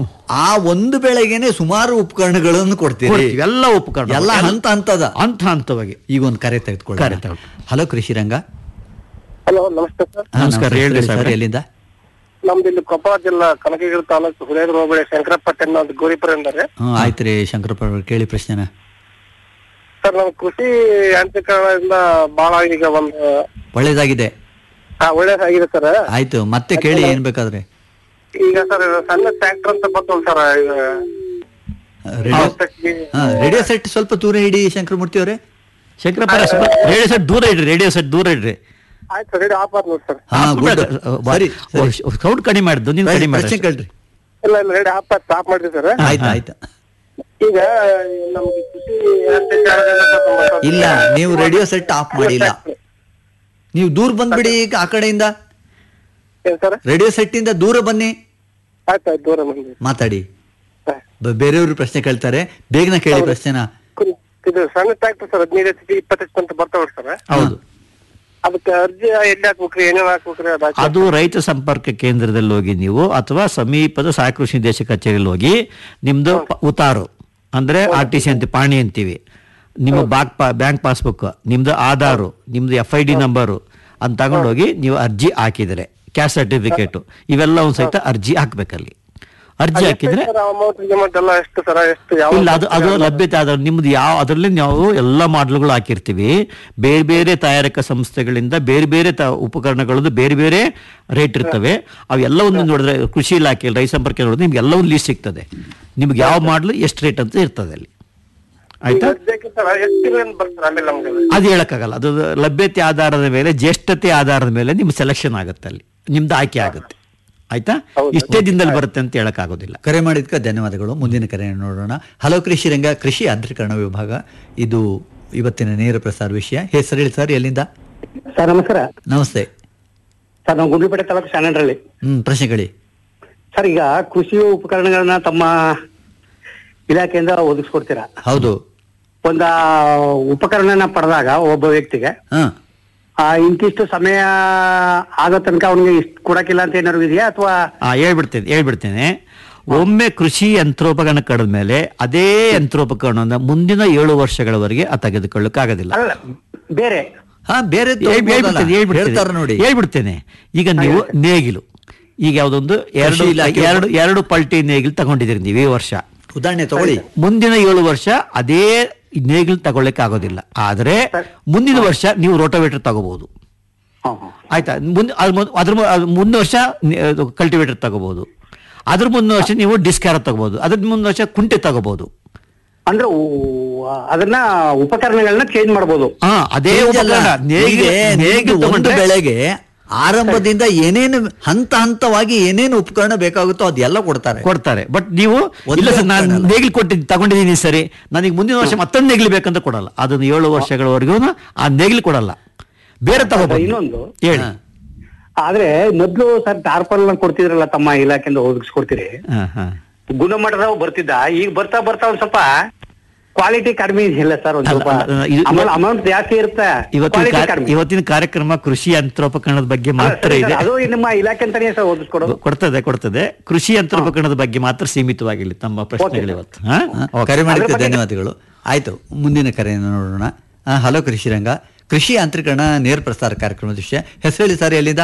ಆ ಒಂದು ಬೆಳೆಗೇನೆ ಸುಮಾರು ಉಪಕರಣಗಳನ್ನು ಕೊಡ್ತೀರಿ ಕೊಡ್ತೀವಿ, ಎಲ್ಲ ಉಪಕರಣ ಎಲ್ಲ ಹಂತ ಹಂತದ ಹಂತ ಹಂತವಾಗಿ ಈಗ ಒಂದು ಕರೆ ತೆಗೆದುಕೊಳ್ಳಿ ಕರೆ ತಗೊಳ್ಳಿ. ಹಲೋ ಕೃಷಿ ರಂಗ ಹಲೋ ನಮಸ್ತೆ ಸರ್ ಹಾ, ನಮಸ್ಕಾರ, ನಮಸ್ತೆ ಹೇಳ್ರಿ ಸರ್, ಸಾಹೇಬ್ರೆ. ಎಲ್ಲಿಂದ ನಮ್ದು ಇಲ್ಲಿ ಕೊಪ್ಪಳ ಜಿಲ್ಲಾ ಕನಕಗಿರಿ ತಾಲೂಕು ಹುಲಿಯಾದ್ರ ಹೋಬಳಿ ಶಂಕರಪಟ್ಟಣ ಅಂತ ಗೋರಿಪುರ ಎಂದರೆ ಹ್ಮ್ ಆಯ್ತು ರೀ ಶಂಕರಪ್ಪ ಅವ್ರು ಕೇಳಿ ಪ್ರಶ್ನೆನ ಸರ್ ನಮ್ ಕೃಷಿ ಯಾಂತ್ರೀಕರಣದಿಂದ ಬಹಳ ಈಗ ಒಂದು ಒಳ್ಳೇದಾಗಿದೆ ಹಾ ಒಳ್ಳೇದಾಗಿದೆ ಸರ್ ಆಯ್ತು ಮತ್ತೆ ಕೇಳಿ ಏನ್ ಬೇಕಾದ್ರೆ ಈಗ ಸರ್ ಸಣ್ಣ ಟ್ರ್ಯಾಕ್ಟರ್ ಅಂತ ಬರ್ತವಲ್ಲ ಸರ್ ಈಗ ರೇಡಿಯೋ ಔಷಧಿ- ಹಾ ರೇಡಿಯೋ ಸೆಟ್ ಸ್ವಲ್ಪ ದೂರ ಇಡಿ ಶಂಕರಮೂರ್ತಿ ಅವರೇ ಶಂಕರಪ್ಪ ರೇಡಿಯೋ ಸೆಟ್ ದೂರ ಇಡ್ರಿ ರೇಡಿಯೋ ಸೆಟ್ ದೂರ ಇಡ್ರಿ ಆಯ್ತು ಸರ್ ರೆಡಿ ಆಫ್ ಆದ್ ನೋಡಿ ಸರ್ ಹಾ ಗುಡ್ ಸರಿ ಸರಿ ಸೌಂಡ್ ಕಡಿಮೆ ಮಾಡಿದ್ದು ನೀನು ಕಡಿಮೆ ಪ್ರಶ್ನೆ ಮಾಡಿ ಕೇಳ್ರಿ ಇಲ್ಲ ಇಲ್ಲ ರೆಡಿ ಆಫ್ ಆದ್ ಆಫ್ ಮಾಡಿದ್ರಿ ಸರ್ ಆಯ್ತು ಆಯ್ತು ಈಗ ನಮ್ಗೆ ಕೃಷಿ ಯಾಂತ್ರೀಕರಣದಿಂದ ಸರ್ ನಮ್ಮ ಸ್ವಲ್ಪ- ಇಲ್ಲ ನೀವು ರೇಡಿಯೋ ಸೆಟ್ ಆಫ್ ಮಾಡಿಲ್ಲ ನೀವು ದೂರ ಬಂದ್ಬಿಡಿ ಈಗ ಆ ಕಡೆಯಿಂದ ಏನ್ ಸರ್ ರೇಡಿಯೋ ಸೆಟ್ ಇಂದ ದೂರ ಬನ್ನಿ ಆಯ್ತು ಆಯ್ತು ದೂರ ಬಂದ್ವಿ ಮಾತಾಡಿ ಹಾ. ಬ- ಬೇರೆಯವ್ರು ಪ್ರಶ್ನೆ ಕೇಳ್ತಾರೆ ಬೇಗನೆ ಕೇಳಿ ಪ್ರಶ್ನೆನ ಕುರಿ- ಇದು ಸಣ್ಣ ಟ್ರ್ಯಾಕ್ಟರ್ ಸರ್ ಹದಿನೈದು ಎಚ್ ಪಿ ಇಪ್ಪತ್ತು ಅಂತ ಬರ್ತಾವ ಸರ್ ಹೌದು ಅದಕ್ಕೆ ಅರ್ಜಿ ಎಲ್ಲಿ ಹಾಕ್ಬೇಕ್ರಿ ಏನೇನ್ ಹಾಕ್ಬೇಕ್ರಿ ಅದು ಹಾಕಿ- ಅದು ರೈತ ಸಂಪರ್ಕ ಕೇಂದ್ರದಲ್ಲಿ ಹೋಗಿ ನೀವು ಅಥವಾ ಸಮೀಪದ ಸಹಾಯಕ ಕೃಷಿ ನಿರ್ದೇಶ ಕಚೇರಿಯಲ್ಲಿ ಹೋಗಿ ನಿಮ್ದು ಪ- ಉತಾರು ಅಂದ್ರೆ ಆರ್ ಟಿ ಸಿ ಅಂತ ಪಾಣಿ ಅಂತೀವಿ ನಿಮ್ಮ ಬ್ಯಾಂಕ್ ಪಾ ಬ್ಯಾಂಕ್ ಪಾಸ್ಬುಕ್ ನಿಮ್ದು ಆಧಾರು ನಿಮ್ದು ಎಫ್ ಐ ಡಿ ನಂಬರು ಅಂತ ತಗೊಂಡೋಗಿ ನೀವು ಅರ್ಜಿ ಹಾಕಿದರೆ ಕ್ಯಾಸ್ಟ್ ಸರ್ಟಿಫಿಕೇಟು ಇವೆಲ್ಲ ಒಂದು ಸಹಿತ ಅರ್ಜಿ ಹಾಕ್ಬೇಕಲ್ಲಿ ಅರ್ಜಿ ಹಾಕಿದ್ರೆ ಅಮೌಂಟ್ ಗಿಮೌಂಟ್ ಎಲ್ಲ ಎಷ್ಟು ಸರ ಎಷ್ಟು ಯಾವ ಇಲ್ಲ ಅದು ಅದು ಲಭ್ಯತೆ ಆದ ನಿಮ್ದು ಯಾವ ಅದರಲ್ಲಿ ನಾವು ಎಲ್ಲ ಮಾಡ್ಲ್ಗಳು ಹಾಕಿರ್ತೀವಿ ಬೇರೆ ಬೇರೆ ತಯಾರಕ ಸಂಸ್ಥೆಗಳಿಂದ ಬೇರೆ ಬೇರೆ ತ ಉಪಕರಣಗಳದ್ದು ಬೇರೆ ಬೇರೆ ರೇಟ್ ಇರ್ತವೆ ಅವೆಲ್ಲವನ್ನು ನೋಡಿದ್ರೆ ಕೃಷಿ ಇಲಾಖೆ ರೈತ ಸಂಪರ್ಕ ನೋಡಿದ್ರೆ ನಿಮ್ಗೆ ಎಲ್ಲ ಒಂದು ಲೀಸ್ಟ್ ಸಿಗ್ತದೆ ನಿಮ್ಗೆ ಯಾವ ಮಾಡ್ಲು ಎಷ್ಟು ರೇಟ್ ಅಂತ ಇರ್ತದೆ ಅಲ್ಲಿ ಆಯ್ತಾ ಸರ್ ಎಷ್ಟು ತಿಂಗಳು ಬರ್ತಾರೆ ಆಮೇಲೆ ನಮ್ಗೆ ಅದು ಹೇಳಕ್ಕಾಗಲ್ಲ ಅದು ಲಭ್ಯತೆ ಆಧಾರದ ಮೇಲೆ ಜ್ಯೇಷ್ಠತೆ ಆಧಾರದ ಮೇಲೆ ನಿಮ್ ಸೆಲೆಕ್ಷನ್ ಆಗುತ್ತೆ ಅಲ್ಲಿ ನಿಮ್ದು ಆಯ್ಕೆ ಆಗುತ್ತೆ ಆಯ್ತಾ ಇಷ್ಟೇ ದಿನದಲ್ಲಿ ಬರುತ್ತೆ ಅಂತ ಹೇಳಕ್ಕಾಗೋದಿಲ್ಲ ಕರೆ ಮಾಡಿದ್ಕ ಧನ್ಯವಾದಗಳು ಮುಂದಿನ ಕರೆಯನ್ನು ನೋಡೋಣ ಹಲೋ ಕೃಷಿ ರಂಗ ಕೃಷಿ ಯಾಂತ್ರೀಕರಣ ವಿಭಾಗ ಇದು ಇವತ್ತಿನ ನೇರ ಪ್ರಸಾರ ವಿಷಯ ಹೆಸರು ಹೇಳಿ ಸರ್ ಎಲ್ಲಿಂದ ಸರ್ ನಮಸ್ಕಾರ ನಮಸ್ತೆ ಸರ್ ನಾವು ಗುಂಡ್ಲುಪೇಟೆ ತಾಲೂಕು ಶಾನಂಡ್ರಳ್ಳಿ ಹ್ಮ್ ಪ್ರಶ್ನೆಗಳಿ ಸರ್ ಈಗ ಕೃಷಿ ಉಪಕರಣಗಳನ್ನ ತಮ್ಮ ಇಲಾಖೆಯಿಂದ ಒದಗಿಸ್ಕೊಡ್ತೀರಾ ಹೌದು ಒಂದ ಉಪಕರಣನ ಪಡೆದಾಗ ಒಬ್ಬ ವ್ಯಕ್ತಿಗೆ ಹಾ ಆ ಇಂತಿಷ್ಟು ಸಮಯ ಆಗೋ ತನಕ ಅವನಿಗೆ ಇಷ್ಟು ಕೊಡಕ್ಕಿಲ್ಲ ಅಂತ ಏನಾದ್ರು ಇದೆಯಾ ಅಥವಾ ಆ ಹೇಳ್ಬಿಡ್ತೇನೆ ಹೇಳ್ಬಿಡ್ತೇನೆ ಒಮ್ಮೆ ಕೃಷಿ ಯಂತ್ರೋಪಕರಣ ಕಳೆದ ಮೇಲೆ ಅದೇ ಯಂತ್ರೋಪಕರಣವನ್ನು ಮುಂದಿನ ಏಳು ವರ್ಷಗಳವರೆಗೆ ಆ ತೆಗೆದುಕೊಳ್ಳಕ್ಕಾಗೋದಿಲ್ಲ ಅಲ್ಲ ಬೇರೆ ಹಾ ಬೇರೆ ಹೇಳ್- ಹೇಳ್ಬಿಡ್ತೇನೆ, ಹೇಳ್ಬಿಡ್ತೇನೆ. ಹೇಳ್ತಾರೆ ನೋಡಿ ಹೇಳ್ಬಿಡ್ತೇನೆ ಈಗ ನೀವು ನೇಗಿಲು ಈಗ ಯಾವ್ದೊಂದು ಎರಡು ಕೃಷಿ ಇಲಾಖೆ ಎರಡು ಎರಡು ಪಲ್ಟಿ ನೇಗಿಲು ತಗೊಂಡಿದ್ದೀರಿ ನೀವು ಈ ವರ್ಷ ಉದಾಹರಣೆ ತಗೊಳ್ಳಿ ಮುಂದಿನ ಏಳು ವರ್ಷ ಅದೇ ನೇಗಿಲು ತಗೊಳ್ಳಿಕ್ಕೆ ಆಗೋದಿಲ್ಲ ಆದ್ರೆ ಮುಂದಿನ ವರ್ಷ ನೀವು ರೋಟೋವೇಟರ್ ತಗೋಬಹುದು ಆಯ್ತಾ ಮುಂದೆ ಅದ್ ಮೊದ್- ಅದ್ರ ಮು- ಅದ್ ಮುಂದಿನ ವರ್ಷ ಕಲ್ಟಿವೇಟರ್ ತಗೋಬಹುದು ಅದ್ರ ಮುಂದಿನ ವರ್ಷ ನೀವು ಡಿಸ್ಕ್ಯಾರ ತಗೋಬಹುದು ಅದ್ರ ಮುಂದಿನ ವರ್ಷ ಕುಂಟೆ ತಗೋಬಹುದು ಅಂದ್ರೆ ಊ- ಅದನ್ನ ಉಪಕರಣಗಳನ್ನ ಚೇಂಜ್ ಮಾಡ್ಬೋದು ಹಾ ಅದೇ Change ಅಲ್ಲ. ಉಪಕರಣ ನೇಗಿಲು ಹೀಗೆ ನೇಗಿಲು ನಿಮ್ಗೆ ಒಂದು ತಗೊಂಡ್ರೆ- ಬೆಳೆಗೆ ಆರಂಭದಿಂದ ಏನೇನು ಹಂತ ಹಂತವಾಗಿ ಏನೇನು ಉಪಕರಣ ಬೇಕಾಗುತ್ತೋ ಅದೆಲ್ಲ ಕೊಡ್ತಾರೆ ಕೊಡ್ತಾರೆ ಬಟ್ ನೀವು ಒಂದೇ ಇಲ್ಲ ಸರ್ ನಾನು ಉಪಕರಣ ಅಲ್ಲ. ನೇಗಿಲು ಕೊಟ್ಟಿದ್ದು ತಗೊಂಡಿದ್ದೀನಿ ಸರಿ ನನಗೆ ಮುಂದಿನ ವರ್ಷ ಮತ್ತೊಂದು ನೇಗಿಲು ಬೇಕಂತ ಕೊಡಲ್ಲ ಅದನ್ನು ಏಳು ವರ್ಷಗಳವರೆಗೂ ಆ ನೇಗಿಲು ಕೊಡಲ್ಲ ಬೇರೆ ತಗೋಬಹುದು ಇನ್ನೊಂದು ಹೇಳಿ ಆದ್ರೆ ಮೊದ್ಲು ಸರ್ ಟಾರ್ಪಲ್ ಕೊಡ್ತಿದ್ರಲ್ಲ ತಮ್ಮ ಇಲಾಖೆಯಿಂದ ಒದಗಿಸ್ಕೊಡ್ತೀರಿ ಹಾ ಹಾ ಗುಣಮಟ್ಟದವ್ ಬರ್ತಿದ್ದ ಈಗ ಬರ್ತಾ ಬರ್ತಾ ಒಂದ್ ಸ್ವಲ್ಪ ಕ್ವಾಲಿಟಿ ಕಡಿಮೆ ಇದೆಯಲ್ಲ ಸರ್ ಒಂದ್ ಅಲ್ಲ, ಸ್ವಲ್ಪ ಅಲ್ಲ, ಇದು- ಆಮೇಲೆ ಅಮೌಂಟ್ ಜಾಸ್ತಿ ಇರುತ್ತೆ ಇವತ್ತಿನ ಕ್ವಾಲಿಟಿ ಕಾ- ಕಡಿಮೆ ಇವತ್ತಿನ ಕಾರ್ಯಕ್ರಮ ಕೃಷಿ ಯಂತ್ರೋಪಕರಣದ ಬಗ್ಗೆ ಅಲ್ಲ, ಮಾತ್ರ ಸರಿ ಇದೆ ಸರ್, ಅದು ನಿಮ್ಮ ಇಲಾಖೆ ಅಂತಾನೆ ಸರ್ ಓದಿಸ್ಕೊಡೋದು ಕೊಡ್ತದೆ ಕೊಡ್ತದೆ ಕೃಷಿ ಯಂತ್ರೋಪಕರಣದ ಬಗ್ಗೆ ಮಾತ್ರ ಸೀಮಿತವಾಗಿಲ್ಲ ತಮ್ಮ ಪ್ರಶ್ನೆಗಳು ಇವತ್ತು ಹಾ? ಹಾ, ಓಕೆ. ಕರೆ ಮಾಡಿದ್ದಕ್ಕೆ ಅದ್ರ ಬಗ್ಗೆ- ಧನ್ಯವಾದಗಳು ಆಯ್ತು ಮುಂದಿನ ಕರೆಯನ್ನು ನೋಡೋಣ ಆ, ಹಲೋ ಕೃಷಿ ರಂಗ ಕೃಷಿ ಯಾಂತ್ರೀಕರಣ ನೇರ ಪ್ರಸಾರ ಕಾರ್ಯಕ್ರಮದ ವಿಷಯ ಹೆಸರು ಹೇಳಿ ಸರ್ ಎಲ್ಲಿಂದ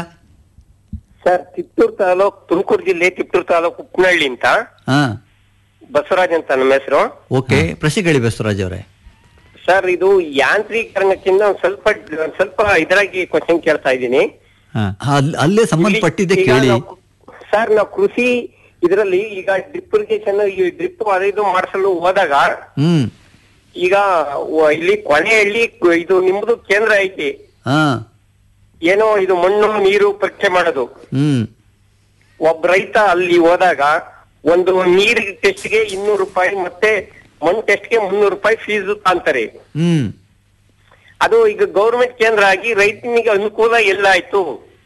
ಸರ್ ಕಿತ್ತೂರು ತಾಲೂಕ್ ತುಮಕೂರು ಜಿಲ್ಲೆ ಕಿತ್ತೂರು ತಾಲೂಕು ಉಪ್ಪನಹಳ್ಳಿ ಅಂತ ಹಾ ಬಸವರಾಜ್ ಅಂತ ನಮ್ಮ ಹೆಸರು ಓಕೆ ಪ್ರಶ್ನೆ ಕೇಳಿ ಬಸವರಾಜ್ ಅವರೇ ಸರ್ ಇದು ಯಾಂತ್ರೀಕರಣಕ್ಕಿಂತ ಒಂದ್ ಸ್ವಲ್ಪ ಒಂದ್ ಸ್ವಲ್ಪ ಇದರಾಗಿ ಕ್ವಶನ್ ಕೇಳ್ತಾ ಇದ್ದೀನಿ ಹಾ. ಅಲ್- ಅಲ್ಲೇ ಸಂಬಂಧಪಟ್ಟಿದ್ದೆ ಈಗ ಕೇಳಿ ನಾವು- ಸರ್ ನಾವು ಕೃಷಿ ಇದರಲ್ಲಿ ಈಗ ಡ್ರಿಪ್ ಇರಿಗೇಷನ್ ಈ ಡ್ರಿಪ್ ಅದು ಇದು ಮಾಡಿಸಲು ಹೋದಾಗ ಹ್ಮ್ ಈಗ ವ- ಇಲ್ಲಿ ಕೊನೆಯಲ್ಲಿ ಕು- ಇದು ನಿಮ್ದು ಕೇಂದ್ರ ಐತಿ ಹಾ ಏನೋ ಇದು ಮಣ್ಣು ನೀರು ಪರೀಕ್ಷೆ ಮಾಡೋದು ಹ್ಮ್ ಒಬ್ಬ ರೈತ ಅಲ್ಲಿ ಹೋದಾಗ ಒಂದು ನೀರಿನ ಟೆಸ್ಟ್ಗೆ ಇನ್ನೂರು ರೂಪಾಯಿ ಮತ್ತೆ ಮಣ್ಣು ಟೆಸ್ಟ್ಗೆ ಮುನ್ನೂರು ರೂಪಾಯಿ ಫೀಸ್ ಅಂತಾರೆ ಹ್ಮ್ ಅದು ಈಗ ಗೌರ್ಮೆಂಟ್ ಕೇಂದ್ರ ಆಗಿ ರೈತನಿಗೆ ಅನುಕೂಲ ಎಲ್ಲ ಆಯ್ತು